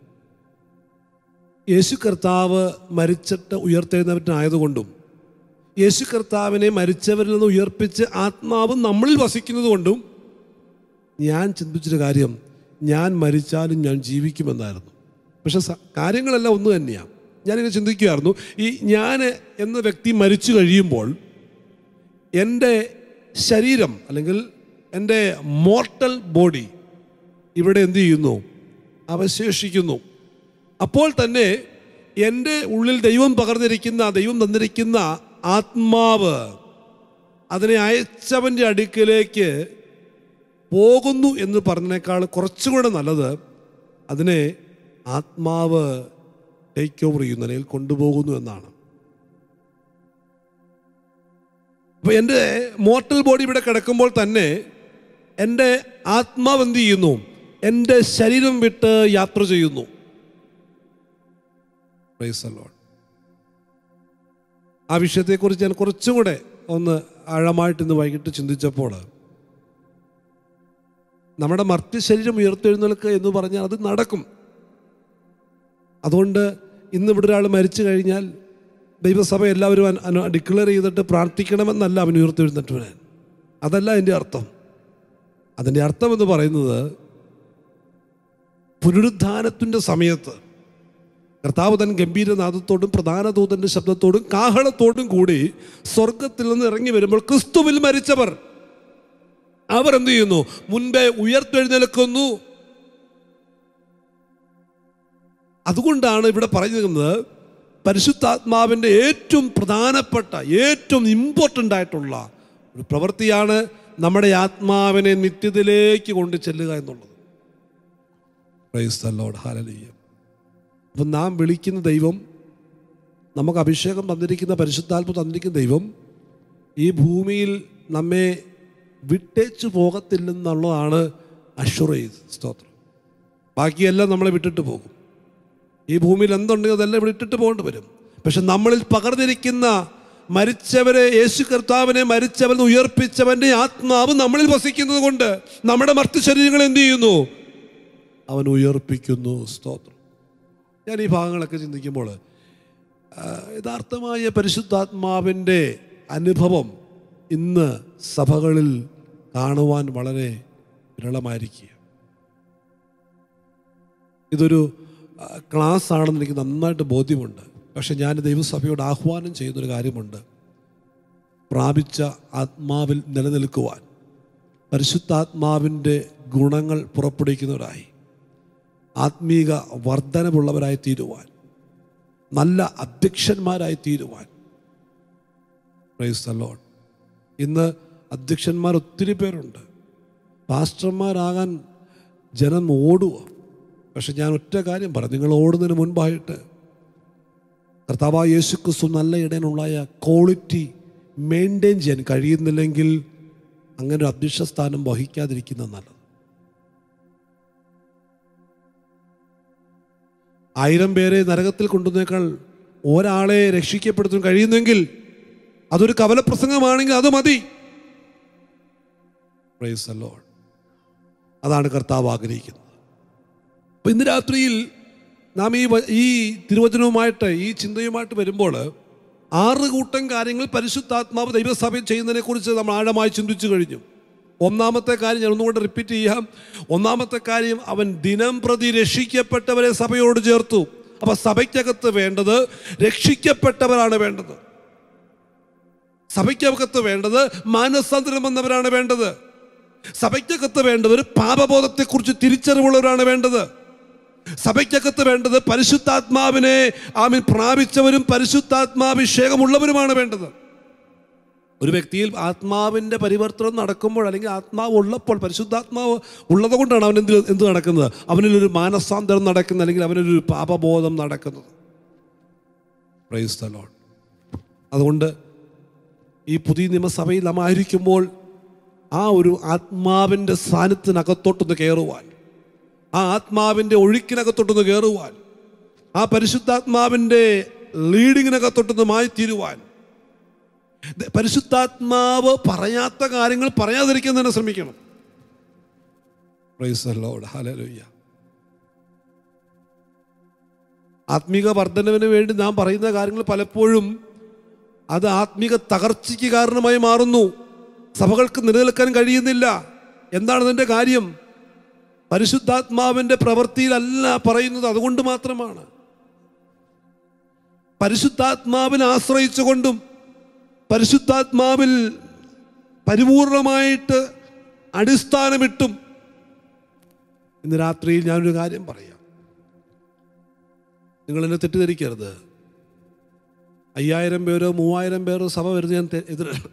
യേശു കർത്താവ് മരിച്ചിട്ട് ഉയർത്തെഴുന്നവനായതുകൊണ്ടും യേശു കർത്താവിനെ മരിച്ചവരിൽ നിന്ന് ഉയർപ്പിച്ച് ആത്മാവ് നമ്മളിൽ വസിക്കുന്നത് കൊണ്ടും ഞാൻ ചിന്തിച്ചൊരു കാര്യം ഞാൻ മരിച്ചാലും ഞാൻ ജീവിക്കുമെന്നായിരുന്നു പക്ഷെ സ- കാര്യങ്ങളെല്ലാം ഒന്ന് തന്നെയാണ് ഞാനിങ്ങനെ ചിന്തിക്കുമായിരുന്നു ഈ ഞാൻ എന്ന വ്യക്തി മരിച്ചു കഴിയുമ്പോൾ എൻ്റെ ശരീരം അല്ലെങ്കിൽ എൻ്റെ മോർട്ടൽ ബോഡി ഇവിടെ എന്ത് ചെയ്യുന്നു അവശേഷിക്കുന്നു അപ്പോൾ തന്നെ എൻ്റെ ഉള്ളിൽ ദൈവം പകർന്നിരിക്കുന്ന ദൈവം തന്നിരിക്കുന്ന ആത്മാവ് അതിനെ അയച്ചവൻ്റെ അടുക്കിലേക്ക് പോകുന്നു എന്ന് പറഞ്ഞതിനേക്കാൾ കുറച്ചുകൂടെ നല്ലത് അതിനെ ആത്മാവ് ടേക്ക് ഓവർ ചെയ്യുന്നു അല്ലെങ്കിൽ കൊണ്ടുപോകുന്നു എന്നാണ് അപ്പോൾ എൻ്റെ മോർട്ടൽ ബോഡി ഇവിടെ കിടക്കുമ്പോൾ തന്നെ എൻ്റെ ആത്മാവ് എന്ത് ചെയ്യുന്നു എൻ്റെ ശരീരം വിട്ട് യാത്ര ചെയ്യുന്നു Praise the Lord. ആ വിഷയത്തെക്കുറിച്ച് ഞാൻ കുറച്ചും കൂടെ ഒന്ന് ആഴമായിട്ട് ഇന്ന് വൈകിട്ട് ചിന്തിച്ചപ്പോൾ നമ്മുടെ മർത്യ ശരീരം ഉയർത്തെഴുന്നേൽക്കുക എന്ന് പറഞ്ഞാൽ അത് നടക്കും അതുകൊണ്ട് ഇന്ന് ഇവിടെ ഒരാൾ മരിച്ചു കഴിഞ്ഞാൽ ദൈവസഭ എല്ലാവരും ഡിക്ലെയർ ചെയ്തിട്ട് പ്രാർത്ഥിക്കണമെന്നല്ല അവൻ ഉയർത്തെഴുന്നേറ്റ് വരാൻ അതല്ല അതിൻ്റെ അർത്ഥം അതിൻ്റെ അർത്ഥം എന്ന് പറയുന്നത് പുനരുദ്ധാനത്തിൻ്റെ സമയത്ത് കർത്താവ് തൻ ഗംഭീരനാഥത്തോടും പ്രധാന ദൂതന്റെ ശബ്ദത്തോടും കാഹളത്തോടും കൂടി സ്വർഗത്തിൽ നിന്ന് ഇറങ്ങി വരുമ്പോൾ ക്രിസ്തുവിൽ മരിച്ചവർ അവർ എന്ത് ചെയ്യുന്നു മുൻപേ ഉയർത്തെഴുന്നേൽക്കുന്നു അതുകൊണ്ടാണ് ഇവിടെ പറയുന്നത് പരിശുദ്ധാത്മാവിൻ്റെ ഏറ്റവും പ്രധാനപ്പെട്ട ഏറ്റവും ഇമ്പോർട്ടൻ്റ് ആയിട്ടുള്ള ഒരു പ്രവൃത്തിയാണ് നമ്മുടെ ആത്മാവിനെ നിത്യത്തിലേക്ക് കൊണ്ട് ചെല്ലുക എന്നുള്ളത് പ്രൈസ് ദ ലോർഡ് ഹല്ലേലൂയ അപ്പം നാം വിളിക്കുന്ന ദൈവം നമുക്ക് അഭിഷേകം തന്നിരിക്കുന്ന പരിശുദ്ധാത്മ തന്നിരിക്കുന്ന ദൈവം ഈ ഭൂമിയിൽ നമ്മെ വിട്ടേച്ചു പോകത്തില്ലെന്നുള്ളതാണ് അഷുറേസ് സ്തോത്രം ബാക്കിയെല്ലാം നമ്മളെ വിട്ടിട്ട് പോകും ഈ ഭൂമിയിൽ എന്തുണ്ടെങ്കിൽ അതെല്ലാം ഇവിടെ ഇട്ടിട്ട് പോകേണ്ടി വരും പക്ഷെ നമ്മളിൽ പകർന്നിരിക്കുന്ന മരിച്ചവരെ യേശു കർത്താവിനെ മരിച്ചവൻ ഉയർപ്പിച്ചവൻ്റെ ആത്മാവ് നമ്മളിൽ വസിക്കുന്നത് കൊണ്ട് നമ്മുടെ മർത്യ ശരീരങ്ങൾ എന്ത് ചെയ്യുന്നു അവൻ ഉയർപ്പിക്കുന്നു സ്തോത്രം ഞാൻ ഈ ഭാഗങ്ങളൊക്കെ ചിന്തിക്കുമ്പോൾ ആ, യഥാർത്ഥമായ പരിശുദ്ധാത്മാവിൻ്റെ അനുഭവം ഇന്ന് സഭകളിൽ കാണുവാൻ വളരെ വിരളമായിരിക്കുക ഇതൊരു ആ, ക്ലാസ് ആണെന്ന് എനിക്ക് നന്നായിട്ട് ബോധ്യമുണ്ട് പക്ഷെ ഞാൻ ദൈവസഭയോട് ആഹ്വാനം ചെയ്യുന്നൊരു കാര്യമുണ്ട് പ്രാപിച്ച ആത്മാവിൽ നിലനിൽക്കുവാൻ പരിശുദ്ധാത്മാവിൻ്റെ ഗുണങ്ങൾ പുറപ്പെടുവിക്കുന്നവരായി ആത്മീക വർധനമുള്ളവരായി തീരുവാൻ നല്ല അധ്യക്ഷന്മാരായി തീരുവാൻ പ്രൈസ് ദ ലോർഡ് ഇന്ന് അധ്യക്ഷന്മാർ ഒത്തിരി പേരുണ്ട് പാസ്റ്റർമാരാകാൻ ജനം ഓടുക പക്ഷെ ഞാൻ ഒറ്റ കാര്യം പറയാം നിങ്ങൾ ഓടുന്നതിന് മുൻപായിട്ട് കർത്താവായ യേശു ക്രിസ്തു നല്ല ഇടയനുള്ളായ ക്വാളിറ്റി മെയിൻറ്റെയിൻ ചെയ്യാൻ കഴിയുന്നില്ലെങ്കിൽ അങ്ങനെ ഒരു അധ്യക്ഷ സ്ഥാനം വഹിക്കാതിരിക്കുന്നത് നല്ലത് ആയിരം പേരെ നരകത്തിൽ കൊണ്ടുവന്നേക്കാൾ ഒരാളെ രക്ഷിക്കപ്പെടുത്താൻ കഴിയുന്നെങ്കിൽ അതൊരു കവലപ്രസംഗമാണെങ്കിൽ അത് മതി Praise the Lord. അതാണ് കർത്താവ് ആഗ്രഹിക്കുന്നത് അപ്പൊ ഇന്ന് രാത്രിയിൽ നാം ഈ വ- ഈ തിരുവചനവുമായിട്ട് ഈ ചിന്തയുമായിട്ട് വരുമ്പോൾ ആറ് കൂട്ടം കാര്യങ്ങൾ പരിശുദ്ധാത്മാവ് ദൈവസഭയിൽ ചെയ്യുന്നതിനെ കുറിച്ച് നമ്മൾ ആഴമായി ചിന്തിച്ചു കഴിഞ്ഞു ഒന്നാമത്തെ കാര്യം ഞാൻ ഒന്നുകൊണ്ട് റിപ്പീറ്റ് ചെയ്യാം ഒന്നാമത്തെ കാര്യം അവൻ ദിനം പ്രതി രക്ഷിക്കപ്പെട്ടവരെ സഭയോട് ചേർത്തു അപ്പൊ സഭയ്ക്കകത്ത് വേണ്ടത് രക്ഷിക്കപ്പെട്ടവരാണ് വേണ്ടത് സഭയ്ക്കകത്ത് വേണ്ടത് മാനസാന്തരം വന്നവരാണ് വേണ്ടത് സഭയ്ക്കകത്ത് വേണ്ടവർ പാപബോധത്തെക്കുറിച്ച് തിരിച്ചറിവുള്ളവരാണ് വേണ്ടത് സഭയ്ക്കകത്ത് വേണ്ടത് പരിശുദ്ധാത്മാവിനെ ആമിൻ പ്രാപിച്ചവരും പരിശുദ്ധാത്മാഭിഷേകമുള്ളവരുമാണ് വേണ്ടത് ഒരു വ്യക്തിയിൽ ആത്മാവിൻ്റെ പരിവർത്തനം നടക്കുമ്പോൾ അല്ലെങ്കിൽ ആത്മാവ് ഉള്ളപ്പോൾ പരിശുദ്ധാത്മാവ് ഉള്ളത് കൊണ്ടാണ് അവൻ എന്ത് എന്ത് നടക്കുന്നത് അവനിലൊരു മാനസാന്തരം നടക്കുന്നത് അല്ലെങ്കിൽ അവനൊരു പാപബോധം നടക്കുന്നത് പ്രൈസ് ദ ലോർഡ് അതുകൊണ്ട് ഈ പുതിയ നിയമസഭയിൽ നാം ആയിരിക്കുമ്പോൾ ആ ഒരു ആത്മാവിൻ്റെ സ്ഥാനത്തിനകത്തോട്ടൊന്ന് കയറുവാൻ ആ ആത്മാവിൻ്റെ ഒഴുക്കിനകത്തോട്ടൊന്ന് കയറുവാൻ ആ പരിശുദ്ധാത്മാവിൻ്റെ ലീഡിങ്ങിനകത്തോട്ടൊന്ന് മാറ്റിത്തീരുവാൻ ദ- പരിശുദ്ധാത്മാവ് പറയാത്ത കാര്യങ്ങൾ പറയാതിരിക്കാൻ തന്നെ ശ്രമിക്കണം Praise the Lord. Hallelujah. ആത്മീക വർധനവിന് വേണ്ടി നാം പറയുന്ന കാര്യങ്ങൾ പലപ്പോഴും അത് ആത്മീക തകർച്ചയ്ക്ക് കാരണമായി മാറുന്നു സഭകൾക്ക് നിലനിൽക്കാൻ കഴിയുന്നില്ല എന്താണ് അതിൻ്റെ കാര്യം പരിശുദ്ധാത്മാവിൻ്റെ പ്രവൃത്തിയിലല്ല പറയുന്നത് അതുകൊണ്ട് മാത്രമാണ് പരിശുദ്ധാത്മാവിൽ ആശ്രയിച്ചുകൊണ്ടും പരിശുദ്ധാത്മാവിൽ പരിപൂർണമായിട്ട് അടിസ്ഥാനമിട്ടും ഇന്ന് രാത്രിയിൽ ഞാനൊരു കാര്യം പറയാം നിങ്ങൾ എന്നെ തെറ്റിദ്ധരിക്കരുത് അയ്യായിരം പേരോ മൂവായിരം പേരോ സഭ വരുന്നത് ഞാൻ തെ- എതിരല്ല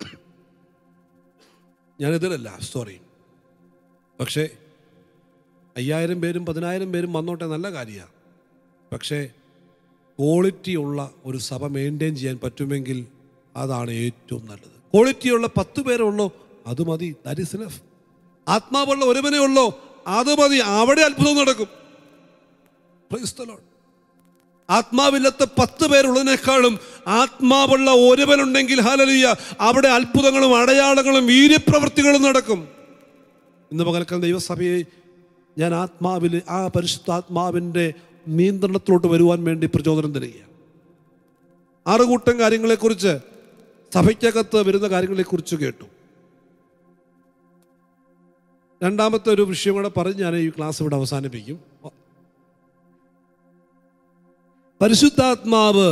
ഞാൻ എതിരല്ല സോറി പക്ഷേ അയ്യായിരം പേരും പതിനായിരം പേരും വന്നോട്ടെ നല്ല കാര്യമാണ് പക്ഷേ ക്വാളിറ്റി ഉള്ള ഒരു സഭ മെയിൻറ്റെയിൻ ചെയ്യാൻ പറ്റുമെങ്കിൽ അതാണ് ഏറ്റവും നല്ലത് ക്വാളിറ്റിയുള്ള പത്ത് പേരേ ഉള്ളൂ അത് മതി ദാറ്റ് ഇസ് ഇനഫ് ആത്മാവുള്ള ഒരുവനേ ഉള്ളൂ അത് മതി അവിടെ അത്ഭുതം നടക്കും Praise the Lord. ആത്മാവില്ലാത്ത പത്ത് പേരുള്ളതിനേക്കാളും ആത്മാവുള്ള ഒരുവനുണ്ടെങ്കിൽ ഹാലലിയ അവിടെ അത്ഭുതങ്ങളും അടയാളങ്ങളും വീര്യപ്രവൃത്തികളും നടക്കും ഇന്ന് പകൽക്കാലം ദൈവസഭയെ ഞാൻ ആത്മാവിൽ ആ പരിശുദ്ധാത്മാവിൻ്റെ നിയന്ത്രണത്തിലോട്ട് വരുവാൻ വേണ്ടി പ്രചോദനം തരികയാണ് ആറ് കൂട്ടം കാര്യങ്ങളെക്കുറിച്ച് സഭയ്ക്കകത്ത് വരുന്ന കാര്യങ്ങളെക്കുറിച്ച് കേട്ടു രണ്ടാമത്തെ ഒരു വിഷയം കൂടെ പറഞ്ഞ് ഞാൻ ഈ ക്ലാസ് ഇവിടെ അവസാനിപ്പിക്കും പരിശുദ്ധാത്മാവ്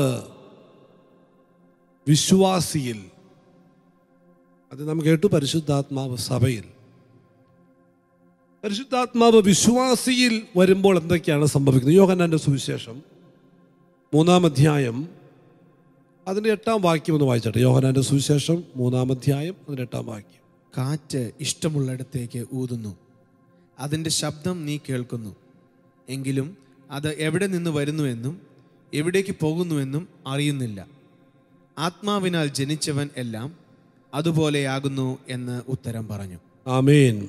വിശ്വാസിയിൽ അത് നാം കേട്ടു പരിശുദ്ധാത്മാവ് സഭയിൽ പരിശുദ്ധാത്മാവ് വിശ്വാസിയിൽ വരുമ്പോൾ എന്തൊക്കെയാണ് സംഭവിക്കുന്നത് യോഹന്നാന്റെ സുവിശേഷം മൂന്നാം അധ്യായം അതിൻ്റെ എട്ടാം വാക്യം ഒന്ന് വായിച്ചട്ടെ യോഹന്നാന്റെ സുവിശേഷം മൂന്നാം അധ്യായം അതിൻ്റെ എട്ടാം വാക്യം കാറ്റ് ഇഷ്ടമുള്ളിടത്തേക്ക് ഊതുന്നു അതിൻ്റെ ശബ്ദം നീ കേൾക്കുന്നു എങ്കിലും അത് എവിടെ നിന്ന് വരുന്നുവെന്നും എവിടേക്ക് പോകുന്നുവെന്നും അറിയുന്നില്ല ആത്മാവിനാൽ ജനിച്ചവൻ എല്ലാം അതുപോലെയാകുന്നു എന്ന് ഉത്തരം പറഞ്ഞു ആമേൻ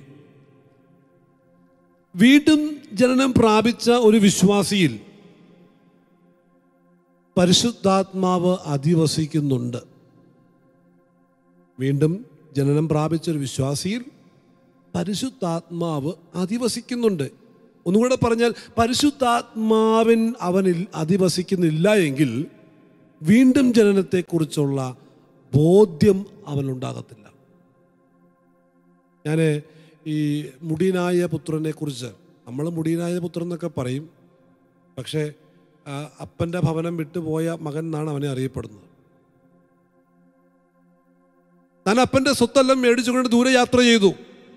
വീണ്ടും ജനനം പ്രാപിച്ച ഒരു വിശ്വാസിയിൽ പരിശുദ്ധാത്മാവ് അധിവസിക്കുന്നുണ്ട് വീണ്ടും ജനനം പ്രാപിച്ച ഒരു വിശ്വാസിയിൽ പരിശുദ്ധാത്മാവ് അധിവസിക്കുന്നുണ്ട് ഒന്നുകൂടെ പറഞ്ഞാൽ പരിശുദ്ധാത്മാവിൻ അവനിൽ അധിവസിക്കുന്നില്ല എങ്കിൽ വീണ്ടും ജനനത്തെക്കുറിച്ചുള്ള ബോധ്യം അവനുണ്ടാകത്തില്ല ഞാൻ ഈ മുടിയനായ പുത്രനെ കുറിച്ച് നമ്മൾ മുടിയനായ പുത്രൻ എന്നൊക്കെ പറയും പക്ഷേ ആ, അപ്പൻ്റെ ഭവനം വിട്ടുപോയ മകൻ എന്നാണ് അവനെ അറിയപ്പെടുന്നത് താൻ അപ്പൻ്റെ സ്വത്തെല്ലാം മേടിച്ചുകൊണ്ട് ദൂരെ യാത്ര ചെയ്തു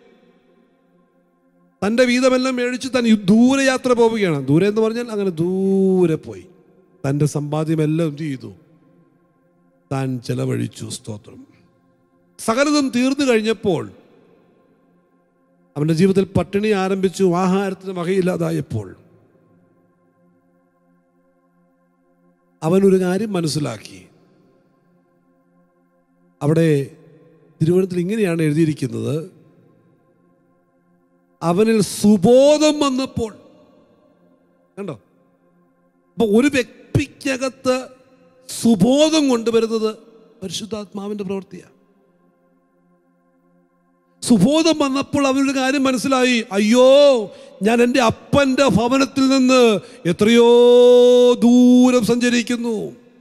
തൻ്റെ വീതമെല്ലാം മേടിച്ച് താൻ ഈ ദൂരെ യാത്ര പോവുകയാണ് ദൂരെ എന്ന് പറഞ്ഞാൽ അങ്ങനെ ദൂരെ പോയി തൻ്റെ സമ്പാദ്യമെല്ലാം എന്ത് ചെയ്തു താൻ ചെലവഴിച്ചു സ്തോത്രം സകലതും തീർന്നു കഴിഞ്ഞപ്പോൾ അവൻ്റെ ജീവിതത്തിൽ പട്ടിണി ആരംഭിച്ചു ആഹാരത്തിന് വകയില്ലാതായപ്പോൾ അവനൊരു കാര്യം മനസ്സിലാക്കി അവിടെ തിരുവനന്തപുരത്തിൽ ഇങ്ങനെയാണ് എഴുതിയിരിക്കുന്നത് അവനിൽ സുബോധം വന്നപ്പോൾ കണ്ടോ അപ്പൊ ഒരു വ്യക്തിക്കകത്ത് സുബോധം കൊണ്ടുവരുന്നത് പരിശുദ്ധാത്മാവിന്റെ പ്രവൃത്തിയാണ് സുബോധം വന്നപ്പോൾ അവനൊരു കാര്യം മനസ്സിലായി അയ്യോ ഞാൻ എൻ്റെ അപ്പൻ്റെ ഭവനത്തിൽ നിന്ന് എത്രയോ ദൂരം സഞ്ചരിക്കുന്നു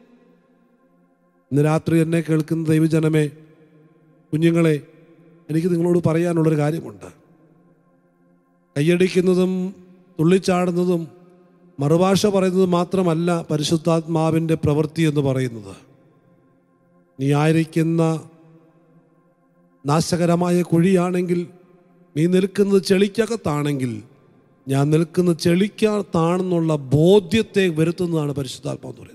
ഇന്ന് രാത്രി എന്നെ കേൾക്കുന്ന ദൈവജനമേ കുഞ്ഞുങ്ങളെ എനിക്ക് നിങ്ങളോട് പറയാനുള്ളൊരു കാര്യമുണ്ട് കൈയടിക്കുന്നതും തുള്ളിച്ചാടുന്നതും മറുഭാഷ പറയുന്നത് മാത്രമല്ല പരിശുദ്ധാത്മാവിൻ്റെ പ്രവൃത്തി എന്ന് പറയുന്നത് നീ ആയിരിക്കുന്ന നാശകരമായ കുഴിയാണെങ്കിൽ നീ നിൽക്കുന്നത് ചെളിക്കകത്താണെങ്കിൽ ഞാൻ നിൽക്കുന്ന ചെളിക്കകത്താണെന്നുള്ള ബോധ്യത്തെ വരുത്തുന്നതാണ് പരിശുദ്ധാത്മാവ് എന്ന് പറയുന്നത്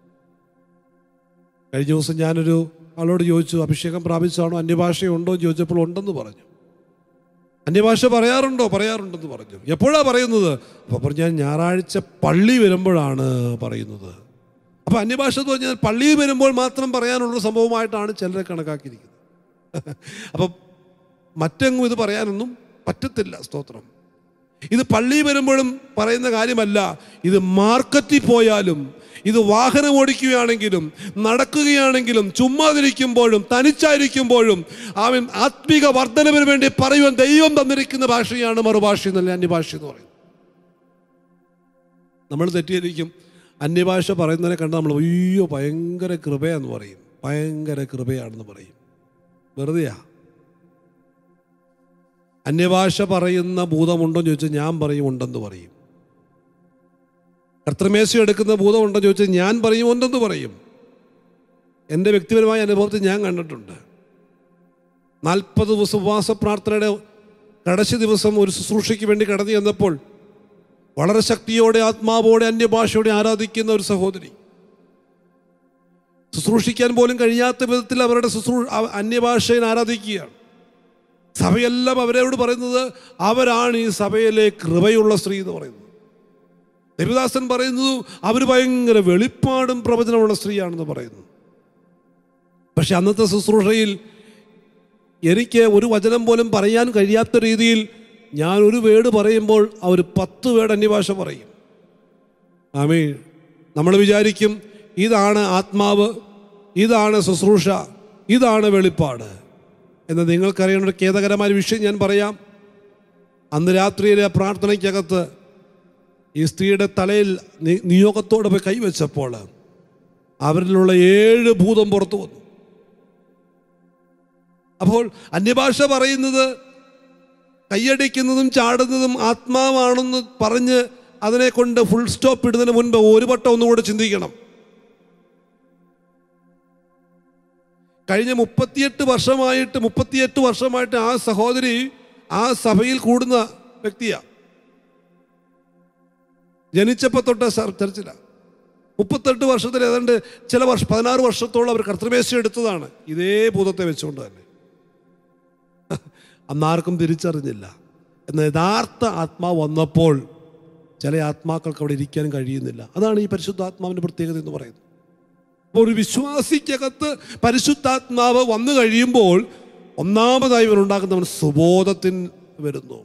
കഴിഞ്ഞ ദിവസം ഞാനൊരു ആളോട് ചോദിച്ചു അഭിഷേകം പ്രാപിച്ചാണോ അന്യഭാഷയുണ്ടോ എന്ന് ചോദിച്ചപ്പോൾ ഉണ്ടെന്ന് പറഞ്ഞു അന്യഭാഷ പറയാറുണ്ടോ പറയാറുണ്ടെന്ന് പറഞ്ഞു എപ്പോഴാണ് പറയുന്നത് അപ്പോൾ പറഞ്ഞു ഞാൻ ഞായറാഴ്ച പള്ളി വരുമ്പോഴാണ് പറയുന്നത് അപ്പോൾ അന്യഭാഷ എന്ന് പറഞ്ഞാൽ പള്ളിയിൽ വരുമ്പോൾ മാത്രം പറയാനുള്ള സംഭവമായിട്ടാണ് ചിലരെ കണക്കാക്കിയിരിക്കുന്നത് അപ്പം മറ്റെങ്ങും ഇത് പറയാനൊന്നും പറ്റത്തില്ല സ്തോത്രം ഇത് പള്ളി വരുമ്പോഴും പറയുന്ന കാര്യമല്ല ഇത് മാർക്കറ്റിൽ പോയാലും ഇത് വാഹനം ഓടിക്കുകയാണെങ്കിലും നടക്കുകയാണെങ്കിലും ചുമ്മാതിരിക്കുമ്പോഴും തനിച്ചായിരിക്കുമ്പോഴും അവൻ ആത്മീക വർധനവിന് വേണ്ടി പറയുവാൻ ദൈവം തന്നിരിക്കുന്ന ഭാഷയാണ് മറുഭാഷ എന്നല്ല അന്യഭാഷ എന്ന് പറയുന്നത് നമ്മൾ തെറ്റിയിരിക്കും അന്യഭാഷ പറയുന്നതിനെ കണ്ട് നമ്മൾ അയ്യോ ഭയങ്കര കൃപയാന്ന് പറയും ഭയങ്കര കൃപയാണെന്ന് പറയും വെറുതെയാ അന്യഭാഷ പറയുന്ന ഭൂതമുണ്ടോ എന്ന് ചോദിച്ചാൽ ഞാൻ പറയും ഉണ്ടെന്ന് പറയും കർത്തമേശ എടുക്കുന്ന ഭൂതമുണ്ടോ എന്ന് ചോദിച്ചാൽ ഞാൻ പറയും ഉണ്ടെന്ന് പറയും എൻ്റെ വ്യക്തിപരമായ അനുഭവത്തിൽ ഞാൻ കണ്ടിട്ടുണ്ട് നാൽപ്പത് ദിവസം ഉപവാസ പ്രാർത്ഥനയുടെ കടശി ദിവസം ഒരു ശുശ്രൂഷയ്ക്ക് വേണ്ടി കടന്നു ചെന്നപ്പോൾ വളരെ ശക്തിയോടെ ആത്മാവോടെ അന്യഭാഷയോടെ ആരാധിക്കുന്ന ഒരു സഹോദരി ശുശ്രൂഷിക്കാൻ പോലും കഴിയാത്ത വിധത്തിൽ അവരുടെ ശുശ്രൂ അ- അന്യഭാഷയിൽ ആരാധിക്കുകയാണ് സഭയെല്ലാം അവരോട് പറയുന്നത് അവരാണ് ഈ സഭയിലെ കൃപയുള്ള സ്ത്രീ എന്ന് പറയുന്നത് ദേവദാസൻ പറയുന്നത് അവർ ഭയങ്കര വെളിപ്പാടും പ്രവചനമുള്ള സ്ത്രീയാണെന്ന് പറയുന്നു പക്ഷെ അന്നത്തെ ശുശ്രൂഷയിൽ എനിക്ക് ഒരു വചനം പോലും പറയാൻ കഴിയാത്ത രീതിയിൽ ഞാൻ ഒരു വേട് പറയുമ്പോൾ അവർ പത്ത് വേട് അന്യഭാഷ പറയും ആമേ നമ്മൾ വിചാരിക്കും ഇതാണ് ആത്മാവ് ഇതാണ് ശുശ്രൂഷ ഇതാണ് വെളിപ്പാട് എന്ന് നിങ്ങൾക്കറിയേണ്ട ഒരു ഖേദകരമായ ഒരു വിഷയം ഞാൻ പറയാം അന്ന് രാത്രിയിലെ പ്രാർത്ഥനയ്ക്കകത്ത് ഈ സ്ത്രീയുടെ തലയിൽ നി- നിയോഗത്തോടെ പോയി കൈവച്ചപ്പോൾ അവരിലുള്ള ഏഴ് ഭൂതം പുറത്തു വന്നു അപ്പോൾ അന്യഭാഷ പറയുന്നത് കൈയടിക്കുന്നതും ചാടുന്നതും ആത്മാവാണെന്ന് പറഞ്ഞ് അതിനെ കൊണ്ട് ഫുൾ സ്റ്റോപ്പ് ഇടുന്നതിന് മുൻപ് ഒരു വട്ടം ഒന്നുകൂടെ ചിന്തിക്കണം കഴിഞ്ഞ മുപ്പത്തിയെട്ട് വർഷമായിട്ട് മുപ്പത്തിയെട്ട് വർഷമായിട്ട് ആ സഹോദരി ആ സഭയിൽ കൂടുന്ന വ്യക്തിയാണ് ജനിച്ചപ്പോൾ തൊട്ട് സർ- ചർച്ചിലാണ് മുപ്പത്തെട്ട് വർഷത്തിൽ ഏതാണ്ട് ചില വർഷം പതിനാറ് വർഷത്തോളം അവർ കർത്തൃമേശ എടുത്തതാണ് ഇതേ ഭൂതത്തെ വെച്ചുകൊണ്ട് തന്നെ അന്നാർക്കും തിരിച്ചറിഞ്ഞില്ല എന്നാൽ യഥാർത്ഥ ആത്മാവ് വന്നപ്പോൾ ചില ആത്മാക്കൾക്ക് അവിടെ ഇരിക്കാൻ കഴിയുന്നില്ല അതാണ് ഈ പരിശുദ്ധാത്മാവിൻ്റെ പ്രത്യേകത എന്ന് പറയുന്നത് അപ്പോൾ ഒരു വിശ്വാസിക്കകത്ത് പരിശുദ്ധാത്മാവ് വന്നു കഴിയുമ്പോൾ ഒന്നാമതായി ഇവർ ഉണ്ടാക്കുന്നവൻ സുബോധത്തിൽ വരുന്നു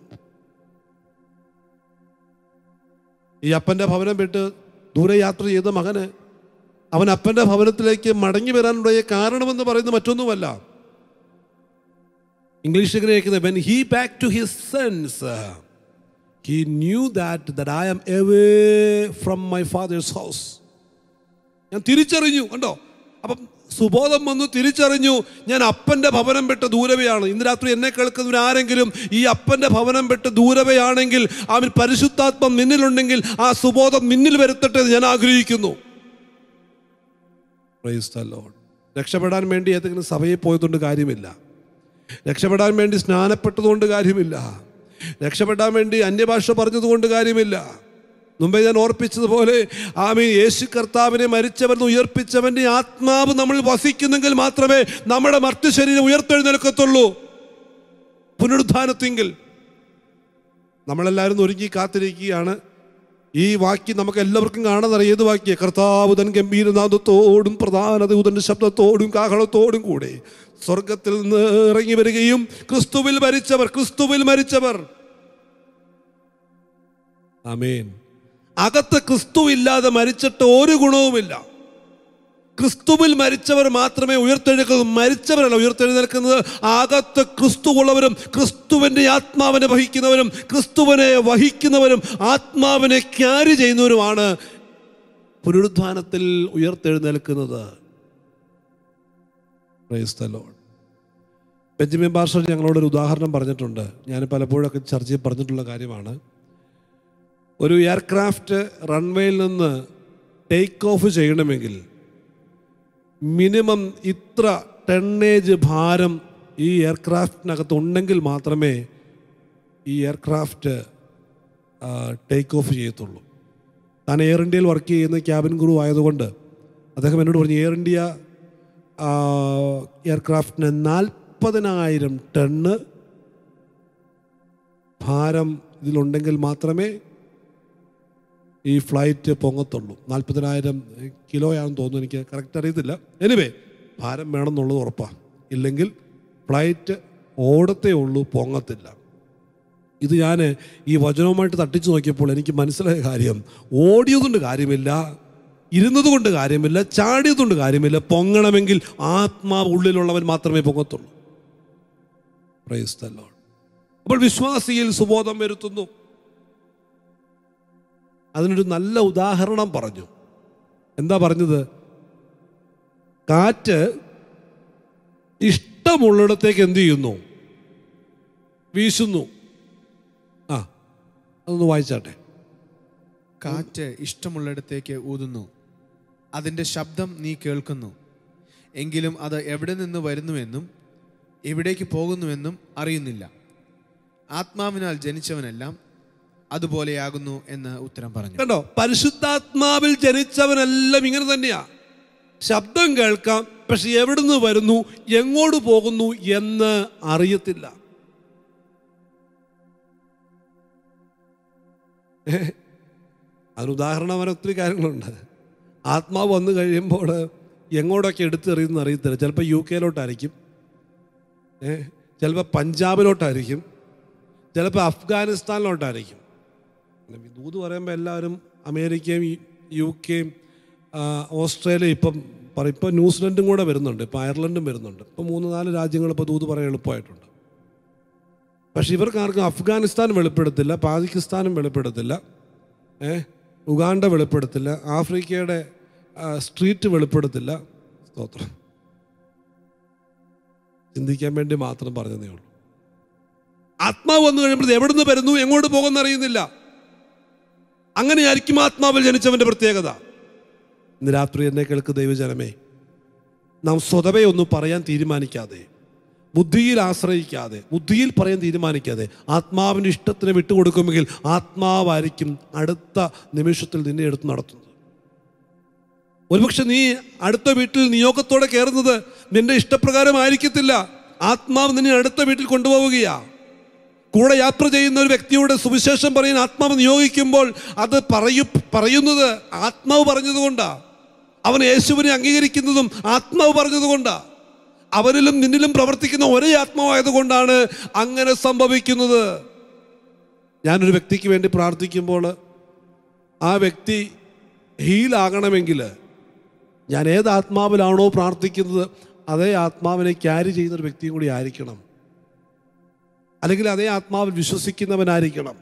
ഈ അപ്പൻ്റെ ഭവനം വിട്ട് ദൂരെ യാത്ര ചെയ്ത മകന് അവൻ അപ്പൻ്റെ ഭവനത്തിലേക്ക് മടങ്ങി വരാനുണ്ടായ കാരണമെന്ന് പറയുന്നത് മറ്റൊന്നുമല്ല ഇംഗ്ലീഷ് ഇങ്ങനെ കേൾക്കുന്നത് when he back to his sense he knew that that I am away from my father's house ഞാൻ തിരിച്ചറിഞ്ഞു കണ്ടോ അപ്പം സുബോധം വന്നു തിരിച്ചറിഞ്ഞു ഞാൻ അപ്പൻ്റെ ഭവനം വിട്ട് ദൂരവയാണ് ഇന്ന് രാത്രി എന്നെ കേൾക്കുന്നവരാരെങ്കിലും ഈ അപ്പൻ്റെ ഭവനം വിട്ട് ദൂരവയാണെങ്കിൽ അവൻ പരിശുദ്ധാത്മം നിന്നിലുണ്ടെങ്കിൽ ആ സുബോധം നിന്നിൽ വരുത്തട്ടെ എന്ന് ഞാൻ ആഗ്രഹിക്കുന്നു Praise the Lord. രക്ഷപ്പെടാൻ വേണ്ടി ഏതെങ്കിലും സഭയിൽ പോയതുകൊണ്ട് കാര്യമില്ല രക്ഷപ്പെടാൻ വേണ്ടി സ്നാനപ്പെട്ടതുകൊണ്ട് കാര്യമില്ല രക്ഷപ്പെടാൻ വേണ്ടി അന്യഭാഷ പറഞ്ഞതുകൊണ്ട് കാര്യമില്ല മുമ്പേ ഞാൻ ഓർപ്പിച്ചതുപോലെ ആമി യേശു കർത്താവിനെ മരിച്ചവൻ ഉയർപ്പിച്ചവൻ്റെ ആത്മാവ് നമ്മൾ വസിക്കുന്നെങ്കിൽ മാത്രമേ നമ്മുടെ മർത്യ ശരീരം ഉയർത്തെഴുന്നേൽക്കത്തുള്ളൂ പുനരുദ്ധാനത്തെങ്കിൽ നമ്മളെല്ലാവരും ഒരുങ്ങി കാത്തിരിക്കുകയാണ് ഈ വാക്യം നമുക്ക് എല്ലാവർക്കും കാണാനറിയാം ഏത് വാക്യ കർത്താവ് തൻ ഗംഭീരനാഥത്തോടും പ്രധാന ദൂതന്റെ ശബ്ദത്തോടും കാഹളത്തോടും കൂടെ സ്വർഗത്തിൽ നിന്ന് ഇറങ്ങി വരികയും ക്രിസ്തുവിൽ മരിച്ചവർ ക്രിസ്തുവിൽ മരിച്ചവർ ആമേൻ അകത്ത് ക്രിസ്തു ഇല്ലാതെ മരിച്ചിട്ട് ഒരു ഗുണവുമില്ല ക്രിസ്തുവിൽ മരിച്ചവർ മാത്രമേ ഉയർത്തെഴുന്നേൽക്കൂ മരിച്ചവരല്ല ഉയർത്തെഴുന്നേൽക്കുന്നത് അകത്ത് ക്രിസ്തു ഉള്ളവരും ക്രിസ്തുവിൻ്റെ ആത്മാവിനെ വഹിക്കുന്നവരും ക്രിസ്തുവിനെ വഹിക്കുന്നവരും ആത്മാവിനെ ക്യാരി ചെയ്യുന്നവരുമാണ് പുനരുദ്ധാനത്തിൽ ഉയർത്തെഴുന്നേൽക്കുന്നത് Praise the Lord. ബെഞ്ചമിൻ ബാർഷർ ഞങ്ങളോടൊരു ഉദാഹരണം പറഞ്ഞിട്ടുണ്ട് ഞാൻ പലപ്പോഴൊക്കെ ചർച്ചയിൽ പറഞ്ഞിട്ടുള്ള കാര്യമാണ് ഒരു എയർക്രാഫ്റ്റ് റൺവേയിൽ നിന്ന് ടേക്ക് ഓഫ് ചെയ്യണമെങ്കിൽ മിനിമം ഇത്ര ടണ്ണേജ് ഭാരം ഈ എയർക്രാഫ്റ്റിനകത്ത് ഉണ്ടെങ്കിൽ മാത്രമേ ഈ എയർക്രാഫ്റ്റ് ടേക്ക് ഓഫ് ചെയ്യത്തുള്ളൂ താൻ എയർ ഇന്ത്യയിൽ വർക്ക് ചെയ്യുന്ന ക്യാബിൻ ക്രൂ ആയതുകൊണ്ട് അദ്ദേഹം എന്നോട് പറഞ്ഞു എയർ ഇന്ത്യ എയർക്രാഫ്റ്റിന് നാൽപ്പതിനായിരം ടണ്ണ് ഭാരം ഇതിലുണ്ടെങ്കിൽ മാത്രമേ ഈ ഫ്ലൈറ്റ് പൊങ്ങത്തുള്ളൂ നാൽപ്പതിനായിരം കിലോയാണെന്ന് തോന്നുന്നു എനിക്ക് കറക്റ്റ് അറിയത്തില്ല എനിവേ ഭാരം വേണമെന്നുള്ളത് ഉറപ്പാണ് ഇല്ലെങ്കിൽ ഫ്ലൈറ്റ് ഓടത്തേ ഉള്ളൂ പൊങ്ങത്തില്ല ഇത് ഞാൻ ഈ വചനവുമായിട്ട് തട്ടിച്ചു നോക്കിയപ്പോൾ എനിക്ക് മനസ്സിലായ കാര്യം ഓടിയതുകൊണ്ട് കാര്യമില്ല ഇരുന്നത് കൊണ്ട് കാര്യമില്ല ചാടിയതുകൊണ്ട് കാര്യമില്ല പൊങ്ങണമെങ്കിൽ ആത്മാവ് ഉള്ളിലുള്ളവൻ മാത്രമേ പൊങ്ങത്തുള്ളൂ പ്രൈസ് the Lord. അപ്പോൾ വിശ്വാസിയിൽ സുബോധം വരുത്തുന്നു അതിനൊരു നല്ല ഉദാഹരണം പറഞ്ഞു എന്താ പറഞ്ഞത് കാറ്റ് ഇഷ്ടമുള്ളിടത്തേക്ക് എന്ത് ചെയ്യുന്നു വീശുന്നു ആ അതൊന്ന് വായിച്ചാട്ടെ കാറ്റ് ഇഷ്ടമുള്ളിടത്തേക്ക് ഊതുന്നു അതിൻ്റെ ശബ്ദം നീ കേൾക്കുന്നു എങ്കിലും അത് എവിടെ നിന്ന് വരുന്നുവെന്നും എവിടേക്ക് പോകുന്നുവെന്നും അറിയുന്നില്ല ആത്മാവിനാൽ ജനിച്ചവനെല്ലാം അതുപോലെയാകുന്നു എന്ന് ഉത്തരം പറഞ്ഞു കണ്ടോ പരിശുദ്ധാത്മാവിൽ ജനിച്ചവനെല്ലാം ഇങ്ങനെ തന്നെയാ ശബ്ദം കേൾക്കാം പക്ഷെ എവിടുന്ന് വരുന്നു എങ്ങോട്ട് പോകുന്നു എന്ന് അറിയത്തില്ല ഏ? അതിന് ഉദാഹരണം വരെ ഒത്തിരി കാര്യങ്ങളുണ്ട് ആത്മാവ് വന്നു കഴിയുമ്പോൾ എങ്ങോട്ടൊക്കെ എടുത്തെറിയുന്ന അറിയത്തില്ല ചിലപ്പോൾ യു കെയിലോട്ടായിരിക്കും ഏ ചിലപ്പോൾ പഞ്ചാബിലോട്ടായിരിക്കും ചിലപ്പോൾ അഫ്ഗാനിസ്ഥാനിലോട്ടായിരിക്കും പിന്നെ ദൂത് പറയുമ്പോൾ എല്ലാവരും അമേരിക്കയും ഈ യു കെയും ആ, ഓസ്ട്രേലിയ ഇപ്പം പറയും ഇപ്പം ന്യൂസിലൻഡും കൂടെ വരുന്നുണ്ട് ഇപ്പം അയർലൻഡും വരുന്നുണ്ട് ഇപ്പം മൂന്ന് നാല് രാജ്യങ്ങൾ ഇപ്പോൾ ദൂത് പറയാൻ എളുപ്പമായിട്ടുണ്ട് പക്ഷെ ഇവർക്ക് ആർക്കും അഫ്ഗാനിസ്ഥാൻ വെളിപ്പെടുത്തില്ല പാകിസ്ഥാനും വെളിപ്പെടുത്തില്ല ഏ ഉഗാണ്ട വെളിപ്പെടുത്തില്ല ആഫ്രിക്കയുടെ ആ, സ്ട്രീറ്റ് വെളിപ്പെടുത്തില്ല സ്തോത്രം ചിന്തിക്കാൻ വേണ്ടി മാത്രം പറഞ്ഞതേ ഉള്ളൂ ആത്മാവ് വന്നു കഴിയുമ്പോൾ എവിടെ നിന്ന് വരുന്നു എങ്ങോട്ട് പോകുന്ന അറിയുന്നില്ല അങ്ങനെയായിരിക്കും ആത്മാവിൽ ജനിച്ചവന്റെ പ്രത്യേകത ഇന്ന് രാത്രി എന്നെ കേൾക്ക് ദൈവജനമേ നാം സ്വതവേ ഒന്നും പറയാൻ തീരുമാനിക്കാതെ ബുദ്ധിയിൽ ആശ്രയിക്കാതെ ബുദ്ധിയിൽ പറയാൻ തീരുമാനിക്കാതെ ആത്മാവിൻ്റെ ഇഷ്ടത്തിന് വിട്ടുകൊടുക്കുമെങ്കിൽ ആത്മാവായിരിക്കും അടുത്ത നിമിഷത്തിൽ നിന്നെ എടുത്ത് നടത്തുന്നത് ഒരുപക്ഷെ നീ അടുത്ത വീട്ടിൽ നിയോഗത്തോടെ കയറുന്നത് നിന്റെ ഇഷ്ടപ്രകാരമായിരിക്കത്തില്ല ആത്മാവ് നിന്നെ അടുത്ത വീട്ടിൽ കൊണ്ടുപോവുകയാ കൂടെ യാത്ര ചെയ്യുന്ന ഒരു വ്യക്തിയുടെ സുവിശേഷം പറയാൻ ആത്മാവ് നിയോഗിക്കുമ്പോൾ അത് പറയു പറയുന്നത് ആത്മാവ് പറഞ്ഞതുകൊണ്ടാ അവൻ യേശുവിനെ അംഗീകരിക്കുന്നതും ആത്മാവ് പറഞ്ഞതുകൊണ്ടാ അവരിലും നിന്നിലും പ്രവർത്തിക്കുന്ന ഒരേ ആത്മാവായതുകൊണ്ടാണ് അങ്ങനെ സംഭവിക്കുന്നത് ഞാനൊരു വ്യക്തിക്ക് വേണ്ടി പ്രാർത്ഥിക്കുമ്പോൾ ആ വ്യക്തി ഹീലാകണമെങ്കിൽ ഞാൻ ഏത് ആത്മാവിലാണോ പ്രാർത്ഥിക്കുന്നത് അതേ ആത്മാവിനെ ക്യാരി ചെയ്യുന്ന ഒരു വ്യക്തിയും കൂടി ആയിരിക്കണം അല്ലെങ്കിൽ അതേ ആത്മാവിൽ വിശ്വസിക്കുന്നവനായിരിക്കണം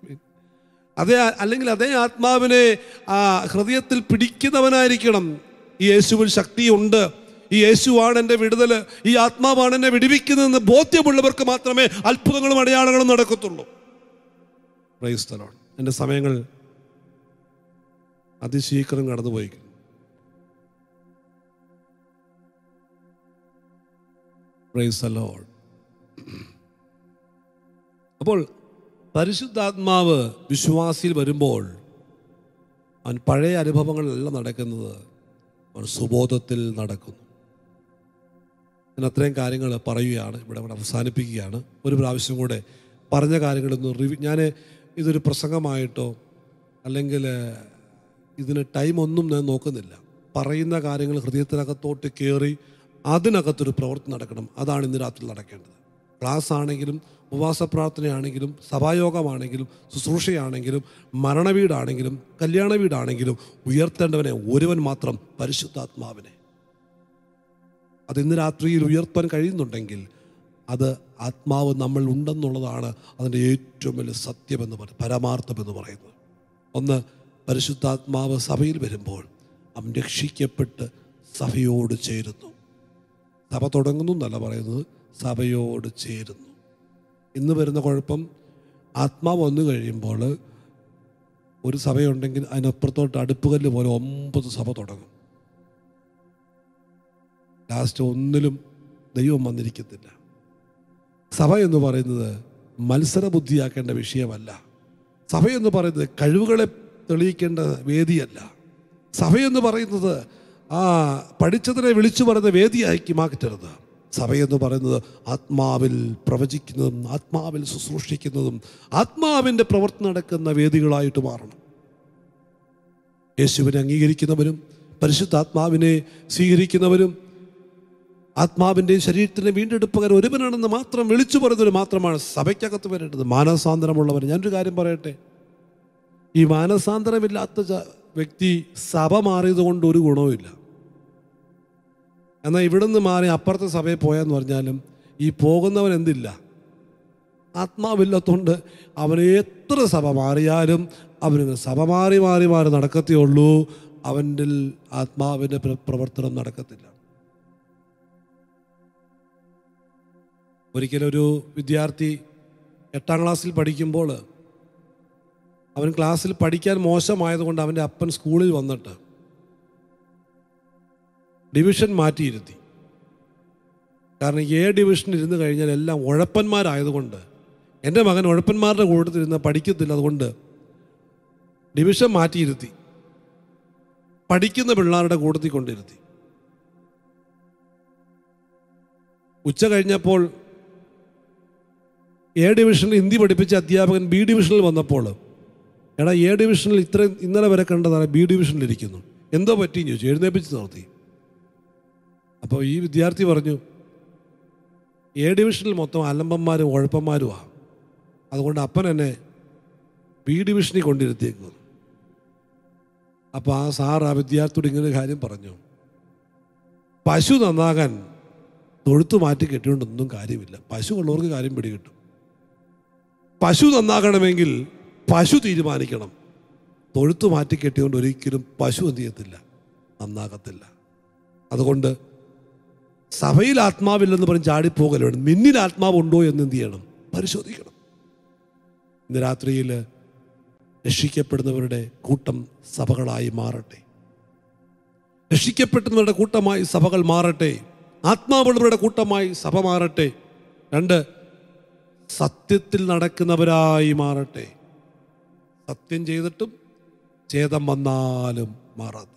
അതേ അല്ലെങ്കിൽ അതേ ആത്മാവിനെ ആ ഹൃദയത്തിൽ പിടിക്കുന്നവനായിരിക്കണം ഈ യേശുവിൽ ശക്തിയുണ്ട് ഈ യേശുവാണ് എൻ്റെ വിടുതൽ ഈ ആത്മാവാണ് എന്നെ വിടിവിക്കുന്നതെന്ന് ബോധ്യമുള്ളവർക്ക് മാത്രമേ അത്ഭുതങ്ങളും അടയാളങ്ങളും നടക്കത്തുള്ളൂ ക്രൈസ്തലോൺ എൻ്റെ സമയങ്ങൾ അതിശീഘ്രം കടന്നുപോയി Praise the Lord. അപ്പോൾ പരിശുദ്ധാത്മാവ് വിശ്വാസിയിൽ വരുമ്പോൾ അവൻ പഴയ അനുഭവങ്ങളിലല്ല നടക്കുന്നത് അവൻ സുബോധത്തിൽ നടക്കുന്നു ഞാൻ അത്രയും കാര്യങ്ങൾ പറയുകയാണ് ഇവിടെ ഇവിടെ അവസാനിപ്പിക്കുകയാണ് ഒരു പ്രാവശ്യം കൂടെ പറഞ്ഞ കാര്യങ്ങളൊന്ന് റിവ്യൂ ഞാൻ ഇതൊരു പ്രസംഗമായിട്ടോ അല്ലെങ്കിൽ ഇതിന് ടൈം ഒന്നും ഞാൻ നോക്കുന്നില്ല പറയുന്ന കാര്യങ്ങൾ ഹൃദയത്തിനകത്തോട്ട് കയറി അതിനകത്തൊരു പ്രവൃത്തി നടക്കണം അതാണ് ഇന്ന് രാത്രി നടക്കേണ്ടത് ക്ലാസ് ആണെങ്കിലും ഉപവാസ പ്രാർത്ഥനയാണെങ്കിലും സഭായോഗമാണെങ്കിലും ശുശ്രൂഷയാണെങ്കിലും മരണവീടാണെങ്കിലും കല്യാണ വീടാണെങ്കിലും ഉയർത്തേണ്ടവനെ ഒരുവൻ മാത്രം പരിശുദ്ധാത്മാവിനെ അത് ഇന്ന് രാത്രിയിൽ ഉയർത്താൻ കഴിയുന്നുണ്ടെങ്കിൽ അത് ആത്മാവ് നമ്മൾ ഉണ്ടെന്നുള്ളതാണ് അതിൻ്റെ ഏറ്റവും വലിയ സത്യമെന്ന് പറയും പരമാർത്ഥമെന്ന് പറയുന്നത് ഒന്ന് പരിശുദ്ധാത്മാവ് സഭയിൽ വരുമ്പോൾ അവൻ രക്ഷിക്കപ്പെട്ട് സഭയോട് ചേരുന്നു സഭ തുടങ്ങുന്നു എന്നല്ല പറയുന്നത് സഭയോട് ചേരുന്നു ഇന്ന് വരുന്ന കുഴപ്പം ആത്മാവ് വന്നു കഴിയുമ്പോൾ ഒരു സഭയുണ്ടെങ്കിൽ അതിനപ്പുറത്തോട്ട് അടുപ്പുകല്ല് പോലെ ഒമ്പത് സഭ തുടങ്ങും ലാസ്റ്റ് ഒന്നിലും ദൈവം വന്നിരിക്കത്തില്ല സഭ എന്ന് പറയുന്നത് മത്സര ബുദ്ധിയാക്കേണ്ട വിഷയമല്ല സഭ എന്ന് പറയുന്നത് കഴിവുകളെ തെളിയിക്കേണ്ട വേദിയല്ല സഭയെന്ന് പറയുന്നത് ആ പഠിച്ചതിനെ വിളിച്ചു പറയുന്ന വേദിയാക്കി മാറ്റരുത് സഭയെന്ന് പറയുന്നത് ആത്മാവിൽ പ്രവചിക്കുന്നതും ആത്മാവിൽ ശുശ്രൂഷിക്കുന്നതും ആത്മാവിൻ്റെ പ്രവർത്തനം നടക്കുന്ന വേദികളായിട്ട് മാറണം യേശുവിനെ അംഗീകരിക്കുന്നവരും പരിശുദ്ധാത്മാവിനെ സ്വീകരിക്കുന്നവരും ആത്മാവിൻ്റെയും ശരീരത്തിൻ്റെ വീണ്ടെടുപ്പകർ ഒരുവനാണെന്ന് മാത്രം വിളിച്ചു പറയുന്നവർ മാത്രമാണ് സഭയ്ക്കകത്ത് വരേണ്ടത് മാനസാന്തരമുള്ളവർ ഞാനൊരു കാര്യം പറയട്ടെ ഈ മാനസാന്തരമില്ലാത്ത ച- വ്യക്തി സഭ മാറിയത് കൊണ്ട് ഒരു ഗുണവുമില്ല എന്നാൽ ഇവിടുന്ന് മാറി അപ്പുറത്തെ സഭയിൽ പോയെന്ന് പറഞ്ഞാലും ഈ പോകുന്നവൻ എന്തില്ല ആത്മാവില്ലാത്തതുകൊണ്ട് അവന് എത്ര സഭ മാറിയാലും അവന് സഭ മാറി മാറി മാറി നടക്കത്തേ ഉള്ളൂ അവൻ്റെ ആത്മാവിൻ്റെ പ്ര- പ്രവർത്തനം നടക്കത്തില്ല ഒരിക്കലും ഒരു വിദ്യാർത്ഥി എട്ടാം ക്ലാസ്സിൽ പഠിക്കുമ്പോൾ അവൻ ക്ലാസ്സിൽ പഠിക്കാൻ മോശമായതുകൊണ്ട് അവൻ്റെ അപ്പൻ സ്കൂളിൽ വന്നിട്ട് ഡിവിഷൻ മാറ്റിയിരുത്തി കാരണം എ ഡിവിഷനിൽ ഇരുന്ന് കഴിഞ്ഞാൽ എല്ലാം ഉഴപ്പന്മാരായതുകൊണ്ട് എൻ്റെ മകൻ ഉഴപ്പന്മാരുടെ കൂട്ടത്തിരുന്ന് പഠിക്കത്തില്ല അതുകൊണ്ട് ഡിവിഷൻ മാറ്റിയിരുത്തി പഠിക്കുന്ന പിള്ളേരുടെ കൂട്ടത്തിൽ കൊണ്ടിരുത്തി ഉച്ച കഴിഞ്ഞപ്പോൾ എ ഡിവിഷനിൽ ഹിന്ദി പഠിപ്പിച്ച അധ്യാപകൻ ബി ഡിവിഷനിൽ വന്നപ്പോൾ എടാ എ ഡിവിഷനിൽ ഇത്രയും ഇന്നലെ വരെ കണ്ടതാണ് ബി ഡിവിഷനിൽ ഇരിക്കുന്നു എന്തോ പറ്റിയെന്ന് ചോദിച്ചു എഴുന്നേപ്പിച്ച് നിർത്തി അപ്പോൾ ഈ വിദ്യാർത്ഥി പറഞ്ഞു എ ഡിവിഷനിൽ മൊത്തം അലമ്പന്മാരും ഉഴപ്പന്മാരുമാണ് അതുകൊണ്ട് അപ്പൻ എന്നെ ബി ഡിവിഷനിൽ കൊണ്ടിരുത്തിയേക്കുന്നു അപ്പോൾ ആ സാർ ആ വിദ്യാർത്ഥിയോട് ഇങ്ങനെ ഒരു കാര്യം പറഞ്ഞു പശു നന്നാകാൻ തൊഴുത്ത് മാറ്റി കെട്ടിയോണ്ടൊന്നും കാര്യമില്ല പശു ഉള്ളവർക്ക് കാര്യം പിടികിട്ടും പശു നന്നാകണമെങ്കിൽ പശു തീരുമാനിക്കണം തൊഴുത്ത് മാറ്റി കെട്ടിയോണ്ട് ഒരിക്കലും പശു എന്ത് ചെയ്യത്തില്ല നന്നാകത്തില്ല അതുകൊണ്ട് സഭയിൽ ആത്മാവില്ലെന്ന് പറഞ്ഞ് ചാടിപ്പോകലാണ് നിന്നിൽ ആത്മാവുണ്ടോ എന്ന് എന്ത് ചെയ്യണം പരിശോധിക്കണം ഇന്ന് രാത്രിയിൽ രക്ഷിക്കപ്പെടുന്നവരുടെ കൂട്ടം സഭകളായി മാറട്ടെ രക്ഷിക്കപ്പെടുന്നവരുടെ കൂട്ടമായി സഭകൾ മാറട്ടെ ആത്മാവുള്ളവരുടെ കൂട്ടമായി സഭ മാറട്ടെ രണ്ട് സത്യത്തിൽ നടക്കുന്നവരായി മാറട്ടെ സത്യം ചെയ്തിട്ടും ഛേദം വന്നാലും മാറാത്ത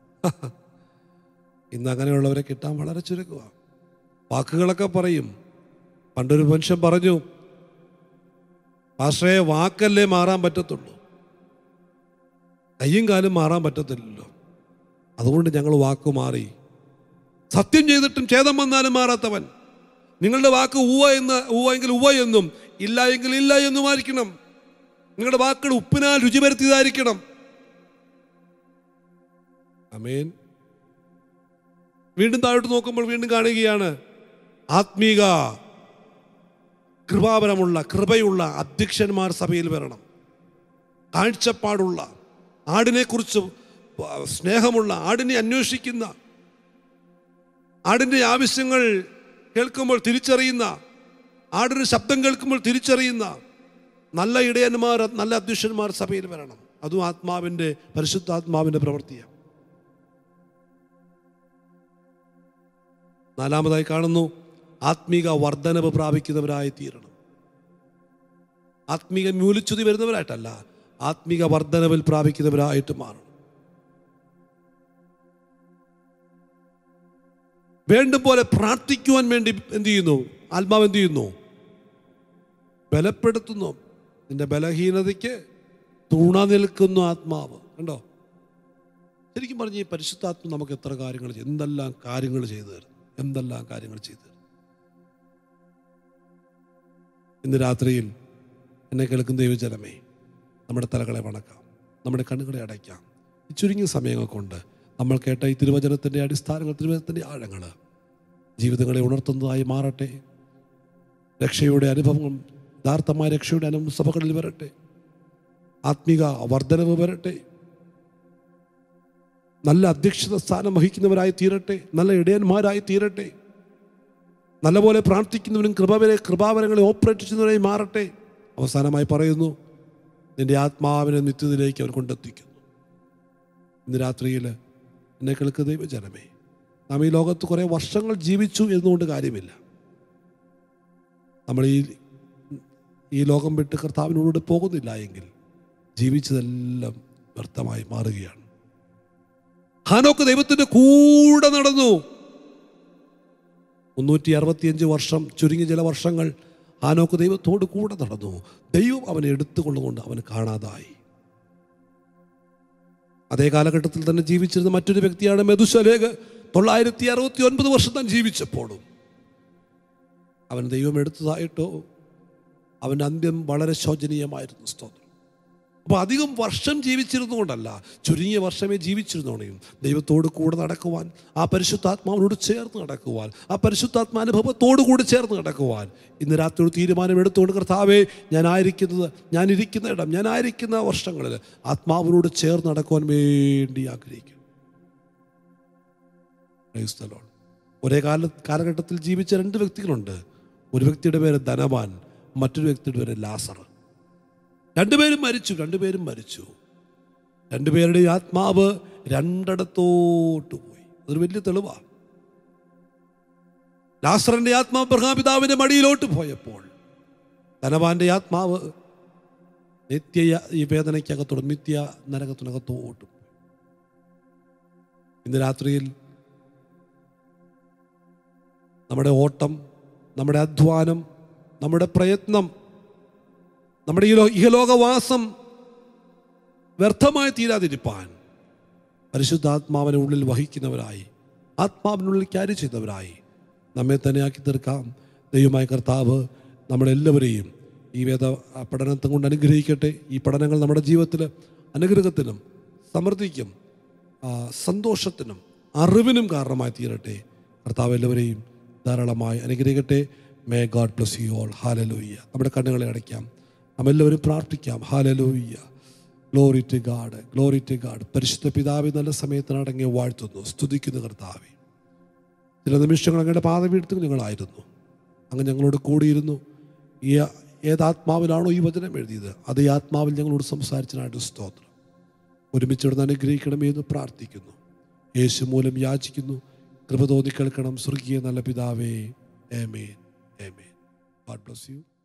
ഇന്ന് അങ്ങനെയുള്ളവരെ കിട്ടാൻ വളരെ ചുരുക്കുക വാക്കുകളൊക്കെ പറയും പണ്ടൊരു മനുഷ്യൻ പറഞ്ഞു ആശ്രയ വാക്കല്ലേ മാറാൻ പറ്റത്തുള്ളൂ കയ്യും കാലും മാറാൻ പറ്റത്തില്ലല്ലോ അതുകൊണ്ട് ഞങ്ങൾ വാക്ക് മാറി സത്യം ചെയ്തിട്ടും ഛേദം വന്നാലും മാറാത്തവൻ നിങ്ങളുടെ വാക്ക് ഉവ എന്ന് ഉവ എങ്കിൽ ഉവ എന്നും ഇല്ല എങ്കിൽ ഇല്ല എന്നുമായിരിക്കണം നിങ്ങളുടെ വാക്കുകൾ ഉപ്പിനാൽ രുചി വരുത്തിയതായിരിക്കണം അമേൻ വീണ്ടും താഴോട്ട് നോക്കുമ്പോൾ വീണ്ടും കാണുകയാണ് ആത്മീക കൃപാപരമുള്ള കൃപയുള്ള അധ്യക്ഷന്മാർ സഭയിൽ വരണം കാഴ്ചപ്പാടുള്ള ആടിനെക്കുറിച്ച് പ- സ്നേഹമുള്ള ആടിനെ അന്വേഷിക്കുന്ന ആടിൻ്റെ ആവശ്യങ്ങൾ കേൾക്കുമ്പോൾ തിരിച്ചറിയുന്ന ആടിന് ശബ്ദം കേൾക്കുമ്പോൾ തിരിച്ചറിയുന്ന നല്ല ഇടയന്മാർ നല്ല അധ്യക്ഷന്മാർ സഭയിൽ വരണം അതും ആത്മാവിൻ്റെ പരിശുദ്ധാത്മാവിൻ്റെ പ്രവൃത്തിയാണ് നാലാമതായി കാണുന്നു ആത്മീക വർധനവ് പ്രാപിക്കുന്നവരായി തീരണം ആത്മീക മൂലിച്ചുതി വരുന്നവരായിട്ടല്ല ആത്മീക വർധനവിൽ പ്രാപിക്കുന്നവരായിട്ട് മാറണം വേണ്ടും പോലെ പ്രാർത്ഥിക്കുവാൻ വേണ്ടി എന്ത് ചെയ്യുന്നു ആത്മാവ് എന്ത് ചെയ്യുന്നു ബലപ്പെടുത്തുന്നു നിന്റെ ബലഹീനതയ്ക്ക് തുണ നിൽക്കുന്നു ആത്മാവ് കണ്ടോ ശരിക്കും പറഞ്ഞ് ഈ പരിശുദ്ധാത്മ നമുക്ക് എത്ര കാര്യങ്ങൾ ചെയ്തു എന്തെല്ലാം കാര്യങ്ങൾ ചെയ്തു തരും എന്തെല്ലാം കാര്യങ്ങൾ ചെയ്തു തരും ഇന്ന് രാത്രിയിൽ എന്നെ കേൾക്കുന്ന ദൈവജനമേ നമ്മുടെ തലകളെ വണക്കാം നമ്മുടെ കണ്ണുകളെ അടയ്ക്കാം ഈ ചുരുങ്ങിയ സമയങ്ങൾ കൊണ്ട് നമ്മൾ കേട്ട ഈ തിരുവചനത്തിൻ്റെ അടിസ്ഥാനങ്ങൾ തിരുവചനത്തിൻ്റെ ആഴങ്ങൾ ജീവിതങ്ങളെ ഉണർത്തുന്നതായി മാറട്ടെ രക്ഷയുടെ അനുഭവം യഥാർത്ഥമായ രക്ഷയുടെ അനുഭവം സഭകളിൽ വരട്ടെ ആത്മീക വർധനവ് വരട്ടെ നല്ല അധ്യക്ഷത സ്ഥാനം വഹിക്കുന്നവരായി തീരട്ടെ നല്ല ഇടയന്മാരായി തീരട്ടെ നല്ലപോലെ പ്രാർത്ഥിക്കുന്നവരും കൃപവരെ കൃപാവരങ്ങളെ ഓപ്പറേറ്റ് ചെയ്യുന്നവരായി മാറട്ടെ അവസാനമായി പറയുന്നു നിന്റെ ആത്മാവിനെ നിത്യതയിലേക്ക് അവർ കൊണ്ടെത്തിക്കുന്നു ഇന്ന് രാത്രിയിൽ എന്നെ കേൾക്കുന്ന ദൈവജനമേ നാം ഈ ലോകത്ത് കുറേ വർഷങ്ങൾ ജീവിച്ചു എന്നുകൊണ്ട് കാര്യമില്ല നമ്മൾ ഈ ഈ ലോകം വിട്ട് കർത്താവിനോട് പോകുന്നില്ല എങ്കിൽ ജീവിച്ചതെല്ലാം വ്യർത്ഥമായി മാറുകയാണ് ഹാനോക്ക് ദൈവത്തിന്റെ കൂടെ നടന്നു മുന്നൂറ്റി അറുപത്തിയഞ്ച് വർഷം ചുരുങ്ങിയ ചില വർഷങ്ങൾ ഹാനോക്ക് ദൈവത്തോട് കൂടെ നടന്നു ദൈവം അവനെ എടുത്തുകൊള്ളുകൊണ്ട് അവന് കാണാതായി അതേ കാലഘട്ടത്തിൽ തന്നെ ജീവിച്ചിരുന്ന മറ്റൊരു വ്യക്തിയാണ് മെതുശലേഖ് തൊള്ളായിരത്തി അറുപത്തി ഒൻപത് വർഷം താൻ ജീവിച്ചപ്പോഴും അവൻ ദൈവം എടുത്തതായിട്ടോ അവൻ്റെ അന്ത്യം വളരെ ശോചനീയമായിരുന്നു സ്തോത്രം അപ്പോൾ അധികം വർഷം ജീവിച്ചിരുന്നുകൊണ്ടല്ല ചുരുങ്ങിയ വർഷമേ ജീവിച്ചിരുന്നോണെയും ദൈവത്തോട് കൂടെ നടക്കുവാൻ ആ പരിശുദ്ധാത്മാവിനോട് ചേർന്ന് നടക്കുവാൻ ആ പരിശുദ്ധാത്മാനുഭവത്തോടു കൂടി ചേർന്ന് നടക്കുവാൻ ഇന്ന് രാത്രി ഒരു തീരുമാനം എടുത്തുകൊണ്ട് കർത്താവേ ഞാനായിരിക്കുന്നത് ഞാനിരിക്കുന്ന ഇടം ഞാനായിരിക്കുന്ന വർഷങ്ങളിൽ ആത്മാവിനോട് ചേർന്ന് നടക്കുവാൻ വേണ്ടി ആഗ്രഹിക്കും Praise the Lord. ഒരേ കാല കാലഘട്ടത്തിൽ ജീവിച്ച രണ്ട് വ്യക്തികളുണ്ട് ഒരു വ്യക്തിയുടെ പേര് ധനവാൻ മറ്റൊരു വ്യക്തിയുടെ പേര് ലാസർ രണ്ടുപേരും മരിച്ചു രണ്ടുപേരും മരിച്ചു രണ്ടുപേരുടെ ആത്മാവ് രണ്ടിടത്തോട്ട് പോയി അതൊരു വലിയ തെളിവാണ് ലാസറിന്റെ ആത്മാവ് ബ്രഹാപിതാവിന്റെ മടിയിലോട്ട് പോയപ്പോൾ ധനവാന്റെ ആത്മാവ് നിത്യ ഈ വേദനയ്ക്കകത്തോട് നിത്യ നരകത്തിനകത്തോട്ട് പോയി ഇന്ന് രാത്രിയിൽ നമ്മുടെ ഓട്ടം നമ്മുടെ അധ്വാനം നമ്മുടെ പ്രയത്നം നമ്മുടെ ഈ ലോ ഇഹലോകവാസം വ്യർത്ഥമായി തീരാതിരിപ്പാൻ പരിശുദ്ധാത്മാവിനെ ഉള്ളിൽ വഹിക്കുന്നവരായി ആത്മാവിനുള്ളിൽ ക്യാരി ചെയ്തവരായി നമ്മെ തന്നെ ആക്കി തീർക്കാം ദൈവമായ കർത്താവ് നമ്മളെല്ലാവരെയും ഈ വേദ ആ പഠനത്തെ കൊണ്ട് അനുഗ്രഹിക്കട്ടെ ഈ പഠനങ്ങൾ നമ്മുടെ ജീവിതത്തിൽ അനുഗ്രഹത്തിനും സമൃദ്ധിക്കും ആ, സന്തോഷത്തിനും അറിവിനും കാരണമായി തീരട്ടെ കർത്താവ് എല്ലാവരെയും ധാരാളമായി അനുഗ്രഹിക്കട്ടെ may God bless you all hallelujah നമ്മുടെ കണ്ണുകളെ അടയ്ക്കാം നമ്മെല്ലാവരും പ്രാർത്ഥിക്കാം hallelujah glory to God glory to God പരിശുദ്ധ പിതാവ് നല്ല സമയത്തിന് അടങ്ങി വാഴ്ത്തുന്നു സ്തുതിക്കുന്നു കർത്താവെ ചില നിമിഷങ്ങൾ അങ്ങയുടെ പാതവീഴ്ത്തുകൾ ഞങ്ങളായിരുന്നു അങ്ങ് ഞങ്ങളോട് കൂടിയിരുന്നു ഈ ഏതാത്മാവിലാണോ ഈ വചനം എഴുതിയത് അതേ ആത്മാവിൽ ഞങ്ങളോട് സംസാരിച്ചതിനായിട്ട് സ്തോത്രം ഒരുമിച്ചിടുന്ന് അനുഗ്രഹിക്കണമേ എന്ന് പ്രാർത്ഥിക്കുന്നു യേശു മൂലം യാചിക്കുന്നു കൃപ തോന്നി കേൾക്കണം സ്വർഗീയ നല്ല പിതാവേ amen amen God bless U